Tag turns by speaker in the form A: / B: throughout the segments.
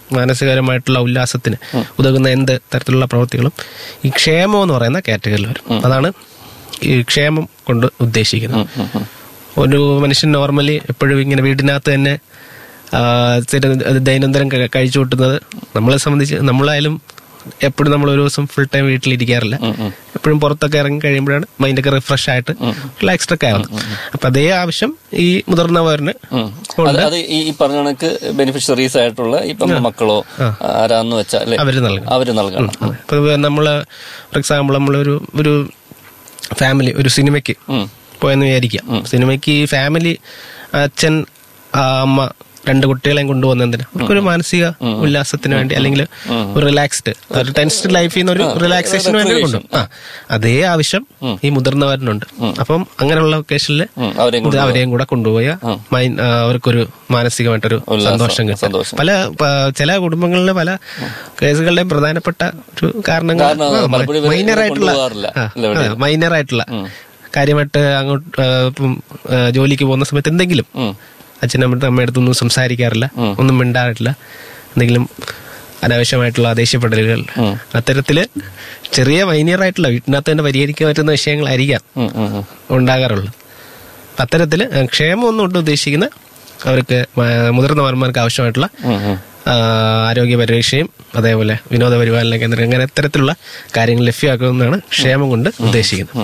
A: മാനസികപരമായിട്ടുള്ള ഉല്ലാസത്തിന് ഉതകുന്ന എന്ത് തരത്തിലുള്ള പ്രവൃത്തികളും ഈ ക്ഷേമം എന്ന് പറയുന്ന കാറ്റഗറിയിൽ വരും അതാണ് ഈ ക്ഷേമം കൊണ്ട് ഉദ്ദേശിക്കുന്നത് ഒരു മനുഷ്യൻ നോർമലി എപ്പോഴും ഇങ്ങനെ വീടിനകത്ത് തന്നെ ആ, സ്ഥിരം അത് ദൈനംദിനം ക- കഴിച്ചു കൂട്ടുന്നത് നമ്മളെ സംബന്ധിച്ച് നമ്മളായാലും എപ്പോഴും നമ്മൾ ഒരു ദിവസം ഫുൾ ടൈം വീട്ടിലിരിക്കാറില്ല എപ്പോഴും പുറത്തൊക്കെ ഇറങ്ങി കഴിയുമ്പോഴാണ് മൈൻഡൊക്കെ റിഫ്രഷ് ആയിട്ട് റിലാക്സ്ഡ് ഒക്കെ ആവുന്നത് അപ്പൊ അതേ ആവശ്യം ഈ മുതിർന്നവരിന്
B: അത് അത് ഈ ഈ പറഞ്ഞ കണക്ക് ബെനിഫിഷ്യറീസ് ആയിട്ടുള്ള ഇപ്പം മക്കളോ ആരാന്ന് വെച്ചാൽ അല്ലെ
A: അവര് നൽകണം
B: അവര് നൽകണം
A: ഇപ്പൊ നമ്മള് ഫോർ എക്സാമ്പിൾ നമ്മളൊരു ഒരു ഫാമിലി ഒരു സിനിമയ്ക്ക്
B: ഉം.
A: പോയെന്ന് വിചാരിക്കാം സിനിമയ്ക്ക് ഈ ഫാമിലി അച്ഛൻ ആ, അമ്മ രണ്ട് കുട്ടികളെയും കൊണ്ടുപോകുന്നതിന് അവർക്കൊരു മാനസിക ഉല്ലാസത്തിന് വേണ്ടി അല്ലെങ്കിൽ ഒരു റിലാക്സ്ഡ് ഒരു ടെൻസ്ഡ് ലൈഫിൽ നിന്ന് ഒരു റിലാക്സേഷന് വേണ്ടി കൊണ്ടുപോകും ആ അതേ ആവശ്യം ഈ മുതിർന്നവരിനുണ്ട് അപ്പം അങ്ങനെയുള്ള ഒക്കേഷനിൽ
B: ഉം, അവരെയും കൊണ്ട്
A: അവരെയും കൂടെ കൊണ്ടുപോയ മൈൻ ആ, അവർക്കൊരു മാനസികമായിട്ടൊരു സന്തോഷം കിട്ടും
B: സന്തോഷം.
A: പല പ- ചില കുടുംബങ്ങളിലെ പല കേസുകളുടെയും പ്രധാനപ്പെട്ട ഒരു കാരണങ്ങൾ
B: കാരണം പലപ്പോഴും ഇവരെ
A: മൈനർ ആയിട്ടുള്ള
B: കൊണ്ടുപോകാറില്ല. അല്ലേ
A: മൈനർ ആയിട്ടുള്ള കാര്യമായിട്ട് അങ്ങോട്ട് ആ, ഇപ്പം ആ, ജോലിക്ക് പോകുന്ന സമയത്ത് എന്തെങ്കിലും
B: ഉം.
A: അച്ഛനമ്മ അമ്മയടുത്തൊന്നും സംസാരിക്കാറില്ല ഒന്നും മിണ്ടാറില്ല എന്തെങ്കിലും അനാവശ്യമായിട്ടുള്ള ദേഷ്യപ്പെടലുകൾ അത്തരത്തില് ചെറിയ മൈനിയർ ആയിട്ടുള്ള വീട്ടിനകത്ത് തന്നെ പരിഹരിക്കാൻ പറ്റുന്ന വിഷയങ്ങളായിരിക്കാം
B: ഉം, ഉം, ഉം.
A: ഉണ്ടാകാറുള്ളത് അപ്പൊ അത്തരത്തില് ക്ഷേമം ഒന്നും കൊണ്ട് ഉദ്ദേശിക്കുന്ന അവർക്ക് മ- മുതിർന്ന പൗരന്മാർക്ക് ആവശ്യമായിട്ടുള്ള
B: ഉം, ഉം.
A: ആ, ആരോഗ്യ പരിരക്ഷയും അതേപോലെ വിനോദ പരിപാലന കേന്ദ്രം അങ്ങനെ ഇത്തരത്തിലുള്ള കാര്യങ്ങൾ ലഭ്യമാക്കുന്നതാണ് ക്ഷേമം കൊണ്ട് ഉദ്ദേശിക്കുന്നത്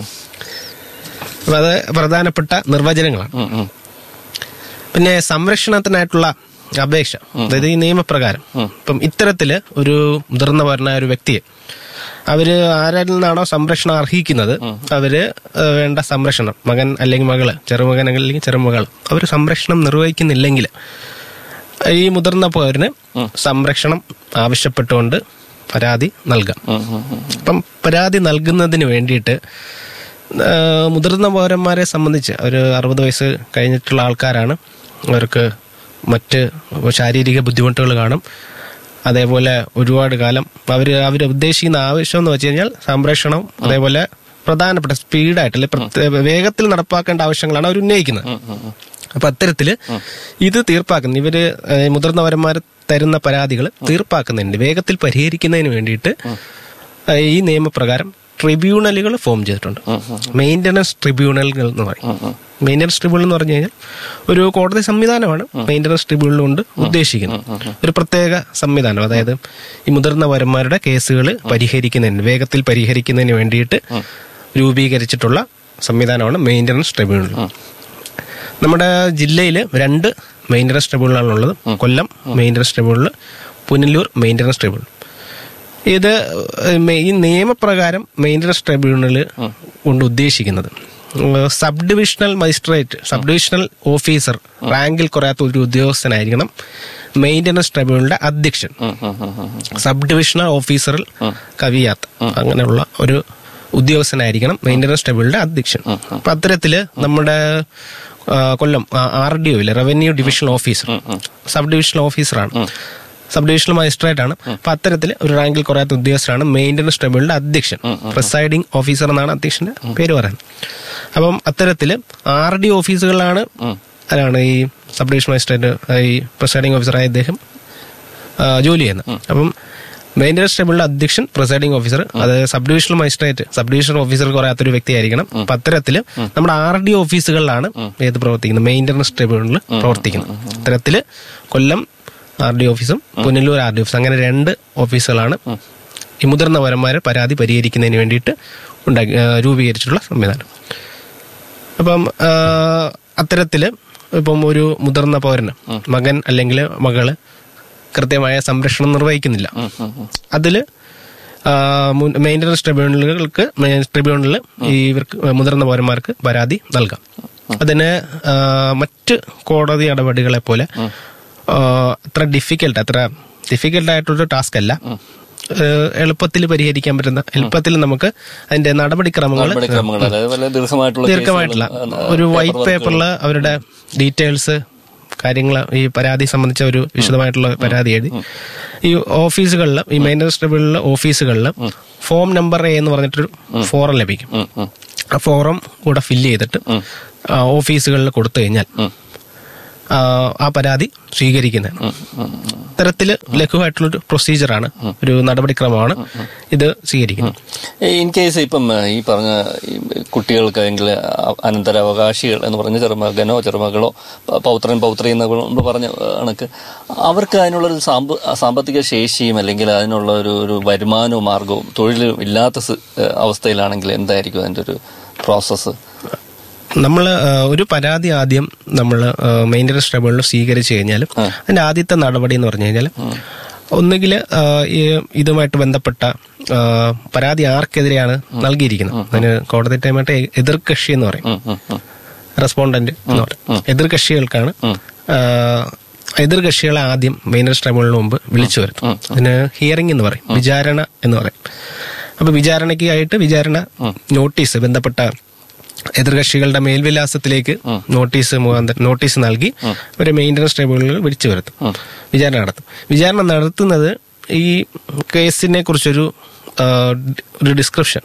A: അപ്പൊ അത് പ്രധാനപ്പെട്ട നിർവചനങ്ങളാണ്
B: ഉം, ഉം.
A: പിന്നെ സംരക്ഷണത്തിനായിട്ടുള്ള അപേക്ഷ അതായത് ഈ നിയമപ്രകാരം ഇപ്പം ഇത്തരത്തില് ഒരു മുതിർന്ന പൗരനായ ഒരു വ്യക്തിയെ അവര് ആരിൽ നിന്നാണോ സംരക്ഷണം അർഹിക്കുന്നത് അവര് ഏഹ്, വേണ്ട സംരക്ഷണം മകൻ അല്ലെങ്കിൽ മകള് ചെറുമകൻ അല്ലെങ്കിൽ ചെറുമകൾ അവർ സംരക്ഷണം നിർവഹിക്കുന്നില്ലെങ്കിൽ ഈ മുതിർന്ന പൗരന് സംരക്ഷണം ആവശ്യപ്പെട്ടുകൊണ്ട് പരാതി നൽകാം
B: ഉം, ഉം, ഉം.
A: അപ്പം പരാതി നൽകുന്നതിന് വേണ്ടിയിട്ട് ആ, മുതിർന്ന പൗരന്മാരെ സംബന്ധിച്ച് ഒരു അറുപത് വയസ്സ് കഴിഞ്ഞിട്ടുള്ള ആൾക്കാരാണ് അവർക്ക് മറ്റ് ശാരീരിക ബുദ്ധിമുട്ടുകൾ കാണും അതേപോലെ ഒരുപാട് കാലം അവർ അവർ ഉദ്ദേശിക്കുന്ന ആവശ്യം എന്ന് വെച്ച് കഴിഞ്ഞാൽ സംരക്ഷണം അതേപോലെ പ്രധാനപ്പെട്ട സ്പീഡായിട്ട് അല്ലെ പ്രത്യേക വേഗത്തിൽ നടപ്പാക്കേണ്ട ആവശ്യങ്ങളാണ് അവർ ഉന്നയിക്കുന്നത് അപ്പൊ അത്തരത്തില് ഇത് തീർപ്പാക്കുന്ന ഇവര് ഏഹ്, മുതിർന്നവരന്മാർ തരുന്ന പരാതികൾ തീർപ്പാക്കുന്നതിന് വേഗത്തിൽ പരിഹരിക്കുന്നതിന് വേണ്ടിയിട്ട് ഏഹ്, ഈ നിയമപ്രകാരം ട്രിബ്യൂണലുകൾ ഫോം ചെയ്തിട്ടുണ്ട് മെയിൻ്റനൻസ് ട്രിബ്യൂണലുകൾ എന്ന് പറയും മെയിൻ്റനൻസ് ട്രിബ്യൂണൽ എന്ന് പറഞ്ഞു കഴിഞ്ഞാൽ ഒരു കോടതി സംവിധാനമാണ് മെയിൻ്റനൻസ് ട്രിബ്യൂണൽ കൊണ്ട് ഉദ്ദേശിക്കുന്നത് ഒരു പ്രത്യേക സംവിധാനം അതായത് ഈ മുതിർന്ന പൗരന്മാരുടെ കേസുകൾ പരിഹരിക്കുന്നതിന് വേഗത്തിൽ പരിഹരിക്കുന്നതിന് വേണ്ടിയിട്ട് രൂപീകരിച്ചിട്ടുള്ള സംവിധാനമാണ് മെയിൻ്റനൻസ് ട്രിബ്യൂണൽ നമ്മുടെ ജില്ലയിൽ രണ്ട് മെയിൻ്റനൻസ് ട്രിബ്യൂണലാണുള്ളത് Kollam maintenance tribunal Punalur maintenance tribunal ഇത് മെ- ഈ നിയമപ്രകാരം മെയിൻ്റനൻസ് ട്രിബ്യൂണൽ കൊണ്ട് ഉദ്ദേശിക്കുന്നത് sub divisional magistrate sub divisional officer റാങ്കിൽ കുറയാത്ത ഒരു ഉദ്യോഗസ്ഥനായിരിക്കണം മെയിൻ്റനൻസ് ട്രിബ്യൂണലിന്റെ അധ്യക്ഷൻ
B: ഉം, ഉം, ഉം, ഉം.
A: സബ് ഡിവിഷണൽ ഓഫീസറിൽ കവിയാത്ത അങ്ങനെയുള്ള ഒരു ഉദ്യോഗസ്ഥനായിരിക്കണം മെയിൻ്റനൻസ് ട്രിബ്യൂണലിന്റെ അധ്യക്ഷൻ അപ്പൊ അത്തരത്തില് നമ്മുടെ ആ, കൊല്ലം ആർ ഡി ഒയിലെ revenue divisional officer sub divisional ഓഫീസറാണ് സബ് ഡിവിഷണൽ മജിസ്ട്രേറ്റ് ആണ് അപ്പൊ അത്തരത്തിൽ ഒരു റാങ്കിൽ കുറയാത്ത ഉദ്യോഗസ്ഥരാണ് മെയിൻ്റനൻസ് ട്രിബ്യൂണലിന്റെ അധ്യക്ഷൻ പ്രിസൈഡിംഗ് ഓഫീസർ എന്നാണ് അധ്യക്ഷന്റെ പേര് പറയുന്നത് അപ്പം അത്തരത്തില് ആർ ഡി ഓഫീസുകളിലാണ് ആരാണ് ഈ സബ് ഡിവിഷണൽ മജിസ്ട്രേറ്റ് ഈ പ്രിസൈഡിംഗ് ഓഫീസറായ ഇദ്ദേഹം ആ, ജോലി ചെയ്യുന്നത് അപ്പം മെയിൻ്റനൻസ് ട്രിബ്യൂണലിന്റെ അധ്യക്ഷൻ പ്രിസൈഡിംഗ് ഓഫീസർ അത് sub divisional magistrate sub divisional officer കുറയാത്തൊരു വ്യക്തിയായിരിക്കണം അപ്പൊ അത്തരത്തില് നമ്മുടെ ആർ ഡി ഓഫീസുകളിലാണ് ഏത് പ്രവർത്തിക്കുന്നത് മെയിൻ്റനൻസ് ട്രിബ്യൂണലിൽ പ്രവർത്തിക്കുന്നത് അത്തരത്തില് കൊല്ലം ആർ ഡി ഓഫീസും പുനലൂർ ആർ ഡി ഓഫീസും അങ്ങനെ രണ്ട് ഓഫീസുകളാണ് ഈ മുതിർന്ന പൗരന്മാരെ പരാതി പരിഹരിക്കുന്നതിന് വേണ്ടിയിട്ട് ഉണ്ടാക്കി ആ, രൂപീകരിച്ചിട്ടുള്ള സംവിധാനം അപ്പം ആ, അത്തരത്തില് ഇപ്പം ഒരു മുതിർന്ന പൗരന് മകൻ അല്ലെങ്കിൽ മകള് കൃത്യമായ സംരക്ഷണം നിർവഹിക്കുന്നില്ല അതില് മെയിൻ്റനൻസ് ട്രിബ്യൂണലുകൾക്ക് ട്രിബ്യൂണലിൽ ഈ ഇവർക്ക് മുതിർന്ന പൗരന്മാർക്ക് പരാതി നൽകാം അതിന് ആ, മറ്റ് കോടതി നടപടികളെ പോലെ ആ, അത്ര ഡിഫിക്കൽട്ട് അത്ര ഡിഫിക്കൽട്ട് ആയിട്ടുള്ള ടാസ്ക് അല്ല എളുപ്പത്തിൽ പരിഹരിക്കാൻ പറ്റുന്ന എളുപ്പത്തിൽ നമുക്ക് അതിന്റെ നടപടിക്രമങ്ങൾ
B: നടപടിക്രമങ്ങൾ അതായത് വളരെ ദീർഘമായിട്ടുള്ള
A: ദീർഘമായിട്ടുള്ള
B: കേസുകളും, ആ,
A: ഒരു
B: paper
A: വൈറ്റ്
B: work
A: പേപ്പറിൽ അവരുടെ ഡീറ്റെയിൽസ് കാര്യങ്ങൾ ഈ പരാതി സംബന്ധിച്ച ഒരു വിശദമായിട്ടുള്ള പരാതി എഴുതി ഈ ഓഫീസുകളിൽ ഈ മെയിൻ്റനൻസ് ട്രിബ്യൂണലിലെ ഓഫീസുകളിൽ ഫോം നമ്പർ എ എന്ന് പറഞ്ഞിട്ടൊരു ഫോറം ലഭിക്കും
B: ഉം, ഉം.
A: ആ ഫോറം കൂടെ ഫില്ല് ചെയ്തിട്ട് ആ ഓഫീസുകളിൽ കൊടുത്തു കഴിഞ്ഞാൽ ആ, ആ പരാതി സ്വീകരിക്കുന്നതാണ്
B: ഉം, ഉം.
A: അത്തരത്തില് ലഘുവായിട്ടുള്ളൊരു പ്രൊസീജിയറാണ് ഒരു നടപടിക്രമമാണ് ഇത് സ്വീകരിക്കുന്നത്
B: ഇൻ കേസ് ഇപ്പം ഏഹ്, ഈ പറഞ്ഞ ഈ കുട്ടികൾക്ക് അല്ലെങ്കിൽ അനന്തരാവകാശികൾ എന്ന് പറഞ്ഞ ചെറുമകനോ ചെറുമകളോ പ- പൗത്രൻ പൗത്രി എന്ന് നമ്മൾ പറഞ്ഞ കണക്ക് അവർക്ക് അതിനുള്ളൊരു സാമ്പ സാമ്പത്തിക ശേഷിയും അല്ലെങ്കിൽ അതിനുള്ള ഒരു ഒരു വരുമാനവും മാർഗവും തൊഴിലും ഇല്ലാത്ത സ്- ഏഹ്, അവസ്ഥയിലാണെങ്കിൽ എന്തായിരിക്കും അതിന്റെ ഒരു പ്രോസസ്സ്
A: നമ്മൾ ഒരു പരാതി ആദ്യം നമ്മൾ മെയിൻ്റനൻസ് ട്രൈബ്യൂണലിൽ സ്വീകരിച്ചു കഴിഞ്ഞാൽ അതിന്റെ ആദ്യത്തെ നടപടി എന്ന് പറഞ്ഞു കഴിഞ്ഞാൽ ഒന്നുകിൽ ഇതുമായിട്ട് ബന്ധപ്പെട്ട ആ, പരാതി ആർക്കെതിരെയാണ് നൽകിയിരിക്കുന്നത് അതിന് കോടതി ടൈമായിട്ട് എതിർകക്ഷി എന്ന് പറയും
B: ഉം, ഉം, ഉം.
A: റെസ്പോണ്ടന്റ് എന്ന് പറയും എതിർകക്ഷികൾക്കാണ് ആ, എതിർകക്ഷികളെ ആദ്യം മെയിനസ് ട്രൈബ്യൂണലിന് മുമ്പ് വിളിച്ചു വരുത്തും അതിന് ഹിയറിംഗ് എന്ന് പറയും വിചാരണ എന്ന് പറയും അപ്പൊ വിചാരണയ്ക്ക് ആയിട്ട് വിചാരണ നോട്ടീസ് ബന്ധപ്പെട്ട എതിർകക്ഷികളുടെ മേൽവിലാസത്തിലേക്ക് നോട്ടീസ് മുഖാന്തരം നോട്ടീസ് നൽകി ഒരു മെയിൻ്റനൻസ് ട്രൈബ്യൂണലിൽ വിളിച്ചു വരുത്തും വിചാരണ നടത്തും വിചാരണ നടത്തുന്നത് ഈ കേസിനെ കുറിച്ചൊരു ആ, ഒരു ഡിസ്ക്രിപ്ഷൻ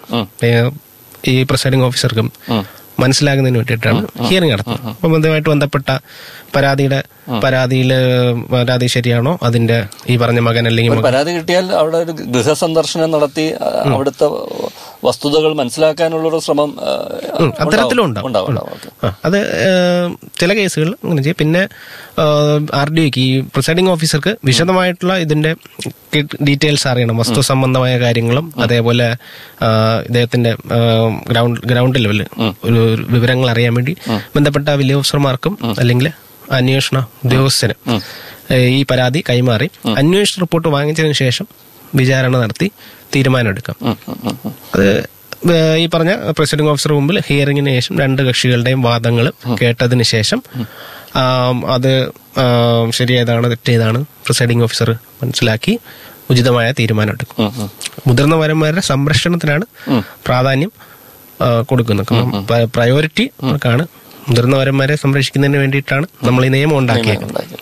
A: ഈ പ്രിസൈഡിംഗ് ഓഫീസർക്കും മനസ്സിലാകുന്നതിന് വേണ്ടിയിട്ടാണ് ഹിയറിംഗ് നടത്തുന്നത് അപ്പം ഇതുമായിട്ട് ബന്ധപ്പെട്ട പരാതിയുടെ പരാതിയിൽ പരാതി ശരിയാണോ അതിന്റെ ഈ പറഞ്ഞ മകൻ അല്ലെങ്കിൽ
B: ഒരു പരാതി കിട്ടിയാൽ അവിടെ ഒരു ഗൃഹസന്ദർശനം നടത്തി ആ, അവിടുത്തെ വസ്തുതകൾ മനസ്സിലാക്കാനുള്ള ഒരു ശ്രമം ആ,
A: അത്തരത്തിലും
B: ഉണ്ടാവും.
A: ഉണ്ടാവും.
B: ഉണ്ടാവും ഓക്കെ
A: ആ, അത് ഏഹ്, ചില കേസുകളിൽ അങ്ങനെ ചെയ്യും പിന്നെ ആർ ഡി ഒക്ക് ഈ പ്രിസൈഡിംഗ് ഓഫീസർക്ക് വിശദമായിട്ടുള്ള ഇതിന്റെ ഡീറ്റെയിൽസ് അറിയണം വസ്തു സംബന്ധമായ കാര്യങ്ങളും അതേപോലെ ആ, ഇദ്ദേഹത്തിന്റെ ഗ്രൗണ്ട് ഗ്രൗണ്ട് ലെവലിൽ ഒരു ഒരു വിവരങ്ങൾ അറിയാൻ വേണ്ടി ബന്ധപ്പെട്ട വില്ലേജ് ഓഫീസർമാർക്കും അല്ലെങ്കിൽ അന്വേഷണ ഉദ്യോഗസ്ഥന് ഏഹ്, ഈ പരാതി കൈമാറി അന്വേഷണ റിപ്പോർട്ട് വാങ്ങിച്ചതിന് ശേഷം വിചാരണ നടത്തി തീരുമാനമെടുക്കാം
B: ഉം, ഉം, ഉം, ഉം.
A: അത് ഏഹ് ഈ പറഞ്ഞ പ്രസിഡന്റ് ഓഫീസർ മുമ്പിൽ ഹിയറിംഗിന് ശേഷം രണ്ട് കക്ഷികളുടെയും വാദങ്ങൾ കേട്ടതിന് ശേഷം ആം, അത് ആം, ശരിയേതാണ് തെറ്റേതാണ് പ്രിസൈഡിംഗ് ഓഫീസർ മനസ്സിലാക്കി ഉചിതമായ തീരുമാനമെടുക്കും
B: ഉം, ഉം.
A: മുതിർന്ന പൗരന്മാരുടെ സംരക്ഷണത്തിനാണ് പ്രാധാന്യം ആ, കൊടുക്കുന്നത് കാരണം പ്രയോറിറ്റി അവർക്കാണ് മുതിർന്ന പൗരന്മാരെ സംരക്ഷിക്കുന്നതിന് വേണ്ടിയിട്ടാണ് നമ്മൾ ഈ നിയമം ഉണ്ടാക്കിയത്
B: ഉണ്ടാക്കി.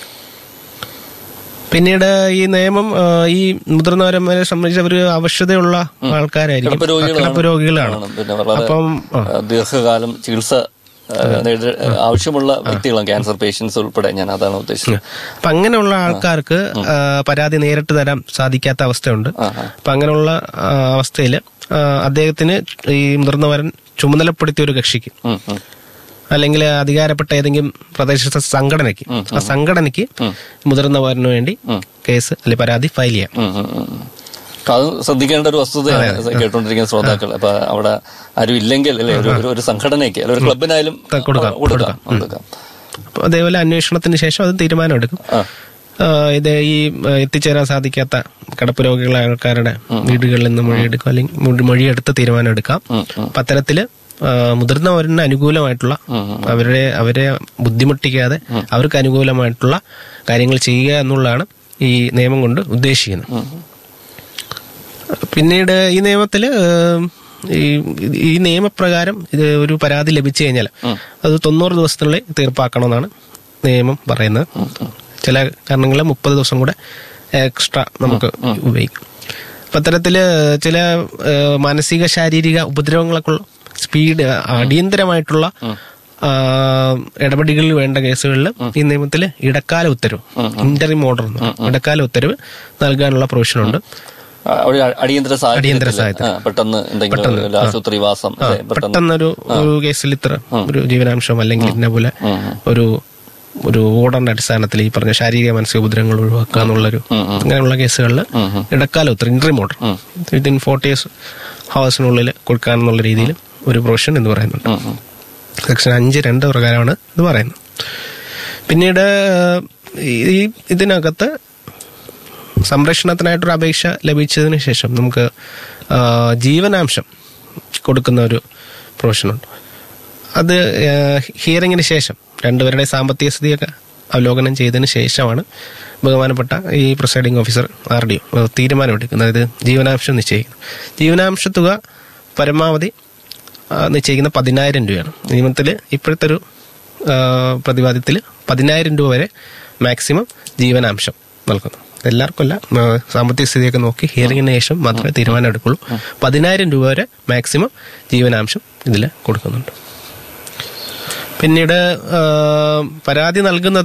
A: പിന്നീട് ഈ നിയമം ആ, ഈ മുതിർന്നവരന്മാരെ സംബന്ധിച്ച് അവർ ആവശ്യതയുള്ള ആൾക്കാരായിരിക്കും
B: കിടപ്പ് രോഗികളാണ്.
A: കിടപ്പ് രോഗികളാണ്
B: ആണ്. പിന്നെ വളരെ
A: അപ്പം ആ,
B: ആ, ദീർഘകാലം ചികിത്സ ആ, നേടി- ആവശ്യമുള്ള വ്യക്തികളാണ് ക്യാൻസർ പേഷ്യൻസ് ഉൾപ്പെടെ ഞാൻ അതാണ് ഉദ്ദേശിച്ചത്
A: അപ്പൊ അങ്ങനെയുള്ള ആൾക്കാർക്ക് ആ, പരാതി നേരിട്ട് തരാൻ സാധിക്കാത്ത അവസ്ഥയുണ്ട് അപ്പൊ അങ്ങനെയുള്ള അവസ്ഥയിൽ അദ്ദേഹത്തിന് ഈ മുതിർന്നവരൻ ചുമതലപ്പെടുത്തിയ ഒരു കക്ഷിക്ക്
B: ഉം, ഉം.
A: അല്ലെങ്കിൽ അധികാരപ്പെട്ട ഏതെങ്കിലും പ്രദേശത്തെ സംഘടനയ്ക്ക് ആ സംഘടനയ്ക്ക് മുതിർന്ന പൗരന് വേണ്ടി കേസ് അല്ലെങ്കിൽ പരാതി ഫയൽ ചെയ്യാം
B: ഉം, ഉം, ഉം. അപ്പൊ അത് ശ്രദ്ധിക്കേണ്ട ഒരു വസ്തുതയാണ് കേട്ടുകൊണ്ടിരിക്കുന്ന ശ്രോതാക്കൾ അപ്പൊ അവിടെ ആരും ഇല്ലെങ്കിൽ അല്ലെ ഒരു ഒരു- ഒരു സംഘടനയ്ക്ക് അല്ലെ ഒരു ക്ലബിനായാലും
A: കൊടുക്കാം,
B: കൊടുക്കാം കൊടുക്കാം
A: അപ്പൊ അതേപോലെ അന്വേഷണത്തിന് ശേഷം അത് തീരുമാനമെടുക്കും
B: ആ.
A: ആ, ഇത് ഈ ആ, എത്തിച്ചേരാൻ സാധിക്കാത്ത കിടപ്പ് രോഗികളായ ആൾക്കാരുടെ വീടുകളിൽ നിന്ന് മൊഴിയെടുക്കും അല്ലെങ്കിൽ മൊഴി- മൊഴിയെടുത്ത് തീരുമാനം എടുക്കാം അപ്പൊ അത്തരത്തില് ആ, മുതിർന്നവരിന് അനുകൂലമായിട്ടുള്ള അവരെ അവരെ ബുദ്ധിമുട്ടിക്കാതെ അവർക്ക് അനുകൂലമായിട്ടുള്ള കാര്യങ്ങൾ ചെയ്യുക എന്നുള്ളതാണ് ഈ നിയമം കൊണ്ട് ഉദ്ദേശിക്കുന്നത് പിന്നീട് ഈ നിയമത്തില് ഏഹ്, ഈ ഈ നിയമപ്രകാരം ഇത് ഒരു പരാതി ലഭിച്ചു കഴിഞ്ഞാൽ അത് തൊണ്ണൂറ് ദിവസത്തിനുള്ളിൽ തീർപ്പാക്കണമെന്നാണ് നിയമം പറയുന്നത് ചില കാരണങ്ങളിൽ മുപ്പത് ദിവസം കൂടെ എക്സ്ട്രാ നമുക്ക് ഉപയോഗിക്കും അപ്പൊ അത്തരത്തില് ചില ഏഹ്, മാനസിക ശാരീരിക ഉപദ്രവങ്ങളൊക്കെ ഉള്ള സ്പീഡ് അടിയന്തരമായിട്ടുള്ള ആ, ഇടപെടലുകളിൽ വേണ്ട കേസുകളിൽ ഈ നിയമത്തിൽ ഇടക്കാല ഉത്തരവ് ഇന്ററിം ഓർഡർ എന്ന് പറയും. ഇടക്കാല ഉത്തരവ് നൽകാനുള്ള പ്രൊവിഷനുണ്ട്
B: ആ, ഒരു അടിയന്തര
A: അടിയന്തര
B: സാഹചര്യത്തിൽ ആ, പെട്ടെന്ന് എന്തെങ്കിലും ഒരു ആശുപത്രി വാസം അല്ലെ, പെട്ടെന്ന്
A: പെട്ടെന്നൊരു ഒരു കേസിൽ ഇത്ര ഒരു ജീവനാംശം അല്ലെങ്കിൽ ഇന്ന പോലെ ഒരു ഒരു ഓർഡറിന്റെ അടിസ്ഥാനത്തിൽ ഈ പറഞ്ഞ ശാരീരിക മാനസിക ഉപദ്രവങ്ങൾ ഒഴിവാക്കുക എന്നുള്ളൊരു അങ്ങനെയുള്ള കേസുകളിൽ ഇടക്കാല ഉത്തരം interim order within forty years ഹവേഴ്സിനുള്ളിൽ കൊടുക്കാനെന്നുള്ള രീതിയിൽ ഒരു പ്രൊവിഷൻ എന്ന് പറയുന്നുണ്ട്
B: ഉം, ഉം.
A: സെക്ഷൻ അഞ്ച് രണ്ട് പ്രകാരമാണ് ഇത് പറയുന്നത് പിന്നീട് ഈ- ഈ ഇതിനകത്ത് സംരക്ഷണത്തിനായിട്ടൊരു അപേക്ഷ ലഭിച്ചതിന് ശേഷം നമുക്ക് ആ, ജീവനാംശം കൊടുക്കുന്ന ഒരു പ്രൊവിഷനുണ്ട് അത് ഹിയറിങ്ങിന് ശേഷം രണ്ടുപേരുടെ സാമ്പത്തിക സ്ഥിതിയൊക്കെ അവലോകനം ചെയ്തതിന് ശേഷമാണ് ബഹുമാനപ്പെട്ട ഈ presiding officer R D O തീരുമാനമെടുക്കുന്നത് ഇത് ജീവനാംശം നിശ്ചയിക്കുന്നത് ജീവനാംശ തുക പരമാവധി ആ, നിശ്ചയിക്കുന്ന പതിനായിരം രൂപയാണ് നിയമത്തിൽ ഇപ്പോഴത്തെ ഒരു പ്രതിപാദ്യത്തിൽ പതിനായിരം രൂപ വരെ മാക്സിമം ജീവനാംശം നൽകുന്നു എല്ലാവർക്കും അല്ല ആ, സാമ്പത്തിക സ്ഥിതിയൊക്കെ നോക്കി ഹിയറിംഗിന് ശേഷം മാത്രമേ തീരുമാനം എടുക്കുള്ളൂ പതിനായിരം രൂപ വരെ മാക്സിമം ജീവനാംശം ഇതിൽ കൊടുക്കുന്നുണ്ട് പിന്നീട് ആ, പരാതി നൽകുന്നത്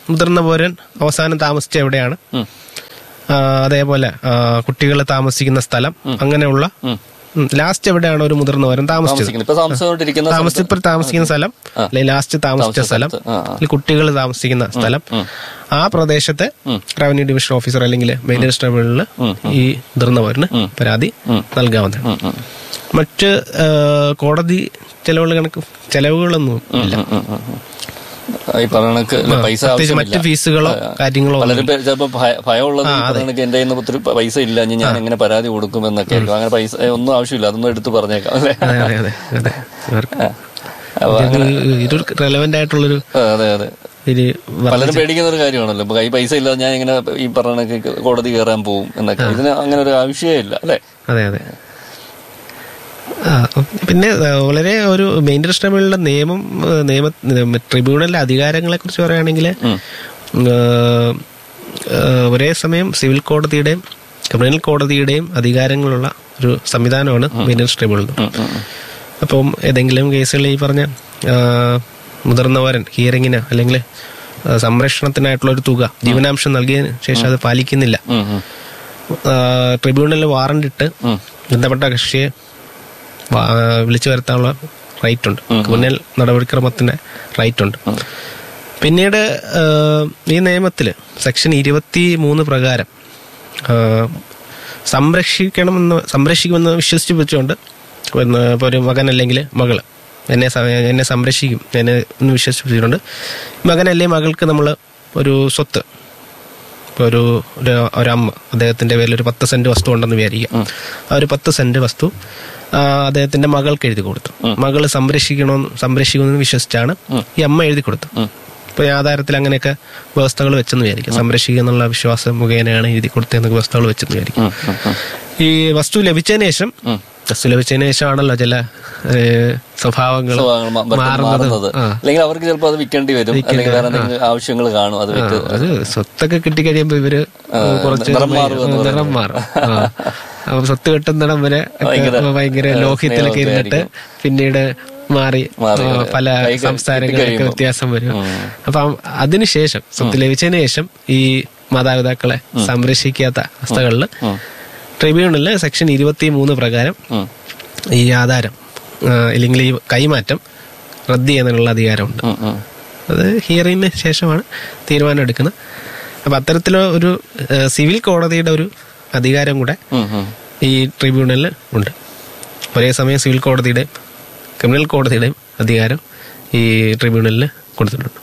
A: മുതിർന്ന പൗരൻ അവസാനം താമസിച്ച എവിടെയാണ്
B: ഉം.
A: ആ, അതേപോലെ കുട്ടികൾ താമസിക്കുന്ന സ്ഥലം അങ്ങനെയുള്ള ലാസ്റ്റ് എവിടെയാണ് ഒരു മുതിർന്ന പൗരൻ താമസിച്ചത്
B: താമസിക്കുന്നത് ഇപ്പൊ താമസിച്ചുകൊണ്ടിരിക്കുന്ന
A: താമസിച്ച് ഇപ്പൊ താമസിക്കുന്ന സ്ഥലം അല്ലെങ്കിൽ ലാസ്റ്റ് താമസിച്ച സ്ഥലം
B: ആ, ആ.
A: അല്ലെങ്കിൽ കുട്ടികൾ താമസിക്കുന്ന സ്ഥലം ആ പ്രദേശത്തെ റവന്യൂ ഡിവിഷൻ ഓഫീസർ അല്ലെങ്കിൽ മെയിൻ്റനൻസ് ട്രിബ്യൂണലിൽ ഈ മുതിർന്ന പൗരന് പരാതി നൽകാവുന്നതാണ്
B: ഉം, ഉം.
A: മറ്റ് ആ, കോടതി ചെലവുകൾ കണക്ക് ചെലവുകളൊന്നും ഇല്ല
B: ഉം, ഉം, ഉം. ഈ പറഞ്ഞ കണക്ക് ഇല്ല, പൈസ
A: പ്രത്യേകിച്ച്
B: ആവശ്യമില്ല
A: മറ്റ് ഫീസുകളോ കാര്യങ്ങളോ ഒന്നും
B: പലരും പേര് ചിലപ്പോ ഭയ- ഭയമുള്ളത് ഈ പറഞ്ഞ കണക്ക് എന്റെ കയ്യിൽ നിന്ന് ഒത്തിരി പൈസ ഇല്ല ഇനി ഞാൻ എങ്ങനെ പരാതി കൊടുക്കും എന്നൊക്കെ ആയിരിക്കും അങ്ങനെ പൈസ ഏ, ഒന്നും ആവശ്യമില്ല അതൊന്നും എടുത്ത് പറഞ്ഞേക്കാം അല്ലേ
A: അതെ അതെ അതെ അതെ ഇവർക്ക്
B: അപ്പൊ
A: ഇത് ഇതൊരു റെലവെന്റ് ആയിട്ടുള്ളൊരു
B: ആ, അതെ അതെ
A: ഒരു വ-
B: പലരും പേടിക്കുന്ന ഒരു കാര്യമാണല്ലോ ഇപ്പൊ കൈ പൈസ ഇല്ലാതെ ഞാൻ ഇങ്ങനെ ഈ പറഞ്ഞ കണക്ക് കോടതി കയറാൻ പോകും എന്നൊക്കെ ഇതിന് അങ്ങനെ ഒരു ആവശ്യമേ ഇല്ല അല്ലേ
A: അതെ അതെ ആ, പിന്നെ ആ, വളരെ ഒരു മെയിൻ്റനൻസ് ട്രിബ്യൂണലിന്റെ നിയമം ആ, നിയമ ട്രിബ്യൂണലിന്റെ അധികാരങ്ങളെ കുറിച്ച് പറയുകയാണെങ്കിൽ ഒരേ സമയം സിവിൽ കോടതിയുടെയും ക്രിമിനൽ കോടതിയുടെയും അധികാരങ്ങളുള്ള ഒരു സംവിധാനമാണ് മെയിൻ്റനൻസ് ട്രിബ്യൂണൽ അപ്പം ഏതെങ്കിലും കേസുകളിൽ ഈ പറഞ്ഞ ആ, മുതിർന്നവരൻ ഹിയറിങ്ങിന് അല്ലെങ്കിൽ ആ, സംരക്ഷണത്തിനായിട്ടുള്ള ഒരു തുക ജീവനാംശം നൽകിയതിന് ശേഷം അത് പാലിക്കുന്നില്ല
B: ഉം, ഉം.
A: ട്രിബ്യൂണലിൽ വാറണ്ട് ഇട്ട് ബന്ധപ്പെട്ട കക്ഷിയെ വാ- വിളിച്ചു വരുത്താനുള്ള റൈറ്റ് ഉണ്ട് ക്രിമിനൽ നടപടിക്രമത്തിന്റെ റൈറ്റ് ഉണ്ട് പിന്നീട് ആ, ഈ നിയമത്തിൽ സെക്ഷൻ ഇരുപത്തി മൂന്ന് പ്രകാരം ആ, സംരക്ഷിക്കണമെന്ന് സംരക്ഷിക്കുമെന്ന് വിശ്വസിച്ച് വെച്ചുകൊണ്ട് പിന്നെ ഇപ്പോൾ ഒരു മകൻ അല്ലെങ്കിൽ മകള് എന്നെ സ- എന്നെ സംരക്ഷിക്കും എന്നെ എന്ന് വിശ്വസിച്ചിട്ടുണ്ട് മകൻ അല്ലെങ്കിൽ മകൾക്ക് നമ്മൾ ഒരു സ്വത്ത് ഇപ്പൊ ഒരു ഒരു ഒരമ്മ അദ്ദേഹത്തിന്റെ പേരിൽ ഒരു പത്ത് സെന്റ് വസ്തു ഉണ്ടെന്ന് വിചാരിക്കാം ആ ഒരു പത്ത് സെന്റ് വസ്തു ആ, അദ്ദേഹത്തിന്റെ മകൾക്ക് എഴുതി കൊടുത്തു മകള് സംരക്ഷിക്കണമെന്ന് സംരക്ഷിക്കുമെന്ന് വിശ്വസിച്ചാണ് ഈ അമ്മ എഴുതി കൊടുത്തു ഇപ്പൊ ഈ ആധാരത്തിൽ അങ്ങനെയൊക്കെ വ്യവസ്ഥകൾ വെച്ചെന്ന് വിചാരിക്കാം സംരക്ഷിക്കുക എന്നുള്ള വിശ്വാസം മുഖേനയാണ് എഴുതി കൊടുത്തതെന്നൊക്കെ വ്യവസ്ഥകൾ വെച്ചെന്ന് വിചാരിക്കും ഈ വസ്തു ലഭിച്ചതിന് ശേഷം വസ്തു ലഭിച്ചതിന് ശേഷമാണല്ലോ ചില സ്വഭാവങ്ങൾ
B: സ്വഭാവങ്ങൾ മ- മറ്റും മാറുന്നത്
A: ആ
B: അല്ലെങ്കിൽ അവർക്ക് ചിലപ്പോൾ അത് വിൽക്കേണ്ടി വരും അല്ലെങ്കിൽ വേറെ എന്തെങ്കിലും ആവശ്യങ്ങൾ കാണും അത് വിറ്റ്
A: അത് സ്വത്തൊക്കെ കിട്ടിക്കഴിയുമ്പോ ഇവര് കുറച്ച്
B: നിറം മാറും എന്ന്
A: നിറം മാറും ആ. അപ്പൊ സ്വത്ത് കിട്ടുന്നിടം വരെ ഒക്കെ
B: ഭയങ്കര,
A: ഭയങ്കര
B: ആ,
A: ലോഹ്യത്തിലൊക്കെ
B: സ്നേഹമൊക്കെ
A: ഇരുന്നിട്ട് പിന്നീട് മാറി
B: മാറി,
A: ആ,
B: അതെ.
A: പല
B: കൈ കെട്ടി
A: സംസ്ഥാനങ്ങളിലൊക്കെ
B: കഴിയുമ്പം.
A: വ്യത്യാസം വരും അപ്പൊ അതിനുശേഷം സ്വത്ത് ലഭിച്ചതിന് ശേഷം ഈ മാതാപിതാക്കളെ സംരക്ഷിക്കാത്ത അവസ്ഥകളിൽ ട്രിബ്യൂണലില് സെക്ഷൻ ഇരുപത്തി മൂന്ന് പ്രകാരം
B: ഉം.
A: ഈ ആധാരം ആ, ഇല്ലെങ്കിൽ ഈ കൈമാറ്റം റദ്ദ് ചെയ്യുന്നതിനുള്ള അധികാരമുണ്ട്
B: ഉം, ഉം.
A: അത് ഹിയറിങ്ങിന് ശേഷമാണ് തീരുമാനം എടുക്കുന്നത് അപ്പൊ അത്തരത്തിലുള്ള ഒരു ഏഹ്, സിവിൽ കോടതിയുടെ ഒരു അധികാരം കൂടെ
B: ഉം, ഉം.
A: ഈ ട്രിബ്യൂണലിൽ ഉണ്ട് ഒരേ സമയം സിവിൽ കോടതിയുടെയും ക്രിമിനൽ കോടതിയുടെയും അധികാരം ഈ ട്രിബ്യൂണലിൽ കൊടുത്തിട്ടുണ്ട്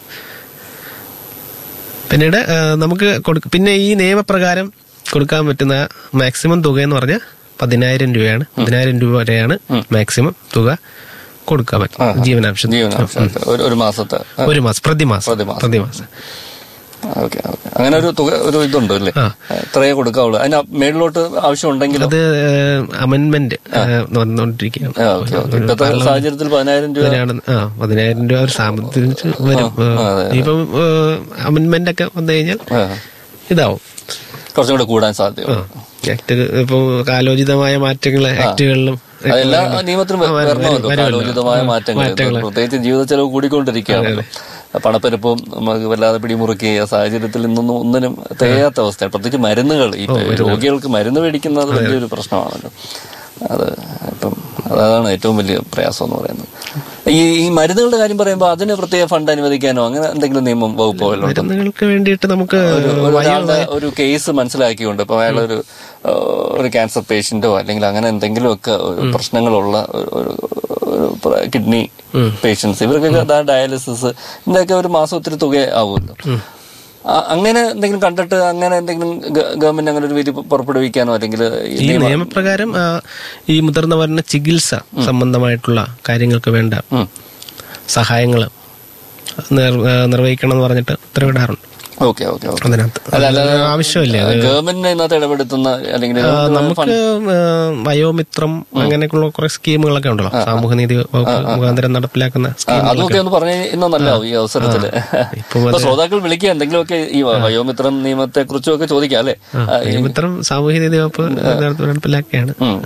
A: പിന്നീട് ഏഹ്, നമുക്ക് കൊടുക്ക പിന്നെ ഈ നിയമപ്രകാരം കൊടുക്കാൻ പറ്റുന്ന മാക്സിമം തുക എന്ന് പറഞ്ഞാൽ പതിനായിരം രൂപയാണ് പതിനായിരം രൂപ വരെയാണ് മാക്സിമം തുക കൊടുക്കാൻ പറ്റും ജീവനാംശം
B: ജീവനാംശം ഒരു ഒരു മാസത്തെ
A: ഒരു മാസം പ്രതിമാസം
B: പ്രതിമാസം.
A: പ്രതിമാസം
B: ഓക്കെ ഓക്കെ അങ്ങനെ ഒരു തുക ഒരു ഇതുണ്ട് അല്ലേ
A: ആ.
B: എത്രയേ കൊടുക്കാവുള്ളൂ അതിന് മേളിലോട്ട് ആവശ്യം ഉണ്ടെങ്കിലും
A: അത് അമെന്റ്മെന്റ് വന്നുകൊണ്ടിരിക്കുകയാണ്
B: ഓക്കെ ഓക്കെ ഇപ്പോഴത്തെ സാഹചര്യത്തിൽ പതിനായിരം രൂപ
A: ഇതിനാണ് ആ പതിനായിരം രൂപ ഒരു സാമ്പത്തിക വരും
B: അതെ,
A: ഇപ്പം അമെന്റ്മെന്റ് ഒക്കെ വന്നു കഴിഞ്ഞാൽ
B: ആ,
A: ഇതാവും
B: കുറച്ചും കൂടെ കൂടാൻ സാധ്യത
A: ആക്ട് ഇപ്പൊ കാലോചിതമായ മാറ്റങ്ങൾ ആക്ടുകളിലും
B: അതെല്ലാ നിയമത്തിലും
A: ആ, വരും,
B: വരണമല്ലോ
A: വരുമല്ലോ.
B: കാലോചിതമായ
A: ആ,
B: മാറ്റങ്ങൾ
A: മാറ്റങ്ങള്.
B: പ്രത്യേകിച്ച് ജീവിത ചെലവ് കൂടിക്കൊണ്ടിരിക്കുകയാണ് പണപ്പെരുപ്പവും നമുക്ക് വല്ലാതെ പിടിമുറുക്കിയ സാഹചര്യത്തിൽ ഇന്നൊന്നും ഒന്നിനും തികയാത്ത അവസ്ഥയാണ് പ്രത്യേകിച്ച് മരുന്നുകൾ ഈ രോഗികൾക്ക് മരുന്ന് മേടിക്കുന്നത് വലിയൊരു പ്രശ്നമാണല്ലോ അത് ഇപ്പം അതാണ് ഏറ്റവും വലിയ പ്രയാസം എന്ന് പറയുന്നത് ഈ ഈ മരുന്നുകളുടെ കാര്യം പറയുമ്പോൾ അതിന് പ്രത്യേക ഫണ്ട് അനുവദിക്കാനോ അങ്ങനെ എന്തെങ്കിലും നിയമം വകുപ്പോ വല്ലതും ഉണ്ടോ?
A: മരുന്നുകൾക്ക് വേണ്ടിയിട്ട് നമുക്ക്
B: ഒരു- ഒരാളുടെ ഒരു കേസ് മനസ്സിലാക്കിക്കൊണ്ട് ഇപ്പൊ അയാൾ ഒരു ഒരു ക്യാൻസർ പേഷ്യന്റോ അല്ലെങ്കിൽ അങ്ങനെ എന്തെങ്കിലുമൊക്കെ ഒരു പ്രശ്നങ്ങളുള്ള ഒരു- ഒരു കിഡ്നി പേഷ്യൻസ് ഇവർക്കൊക്കെ ഡയാലിസിസ് ഇതിന്റെയൊക്കെ ഒരു മാസം ഒത്തിരി തുക ആവുമല്ലോ ആ- അങ്ങനെ എന്തെങ്കിലും കണ്ടിട്ട് അങ്ങനെ എന്തെങ്കിലും ഗവൺമെന്റ് അങ്ങനെ ഒരു വിധി പുറപ്പെടുവിക്കാനോ അല്ലെങ്കിൽ ഈ
A: ഈ
B: നിയമ-
A: നിയമപ്രകാരം ആ, ഈ മുതിർന്നവരുടെ ചികിത്സ സംബന്ധമായിട്ടുള്ള കാര്യങ്ങൾക്ക് വേണ്ട
B: ഉം.
A: സഹായങ്ങൾ നിർവഹിക്കണം എന്ന് പറഞ്ഞിട്ട് ഉത്തരവിടാറുണ്ട്
B: ഓക്കെ ഓക്കെ ഓക്കെ
A: അതിനകത്ത്
B: അല്ല, അല്ലാതെ
A: ആവശ്യമില്ല
B: ഗവൺമെന്റിനെ ഇതിനകത്ത് ഇടപെടുത്തുന്ന അല്ലെങ്കിൽ
A: നമുക്ക് ആ, വയോമിത്രം അങ്ങനെയൊക്കെയുള്ള കുറെ സ്കീമുകളൊക്കെ ഉണ്ടല്ലോ സാമൂഹ്യനീതി വകുപ്പ് മുഖാന്തരം നടപ്പിലാക്കുന്ന
B: ആ,
A: സ്കീം
B: അതൊക്കെ ഒന്ന് പറഞ്ഞു ഇന്ന് നല്ലാവും ഈ അവസരത്തില്
A: ഇപ്പം
B: ഇപ്പൊ ശ്രോതാക്കൾ വിളിക്കുക എന്തെങ്കിലുമൊക്കെ ഈ വയോമിത്രം നിയമത്തെ കുറിച്ചും ഒക്കെ ചോദിക്കാം അല്ലേ ആ, ഈ-
A: വയോമിത്രം സാമൂഹ്യനീതി വകുപ്പ് നടപ്പിലാക്കുകയാണ്
B: ഉം.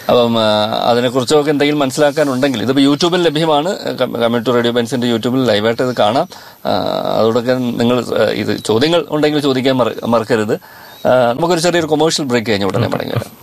B: അപ്പം ആ, അതിനെക്കുറിച്ചൊക്കെ എന്തെങ്കിലും മനസ്സിലാക്കാനുണ്ടെങ്കിൽ ഇതിപ്പോൾ യൂട്യൂബിൽ ലഭ്യമാണ് കമ്മ്യൂണിറ്റി റേഡിയോ ബെൻസിന്റെ യൂട്യൂബിൽ ലൈവായിട്ട് ഇത് കാണാം ആ, അതോടൊക്കെ നിങ്ങൾ ആ, ഇത് ചോദ്യങ്ങൾ ഉണ്ടെങ്കിൽ ചോദിക്കാൻ മറ- മറക്കരുത് ആ, നമുക്കൊരു ചെറിയൊരു കൊമേഴ്ഷ്യൽ ബ്രേക്ക് കഴിഞ്ഞ ഉടനെ മടങ്ങി വരാം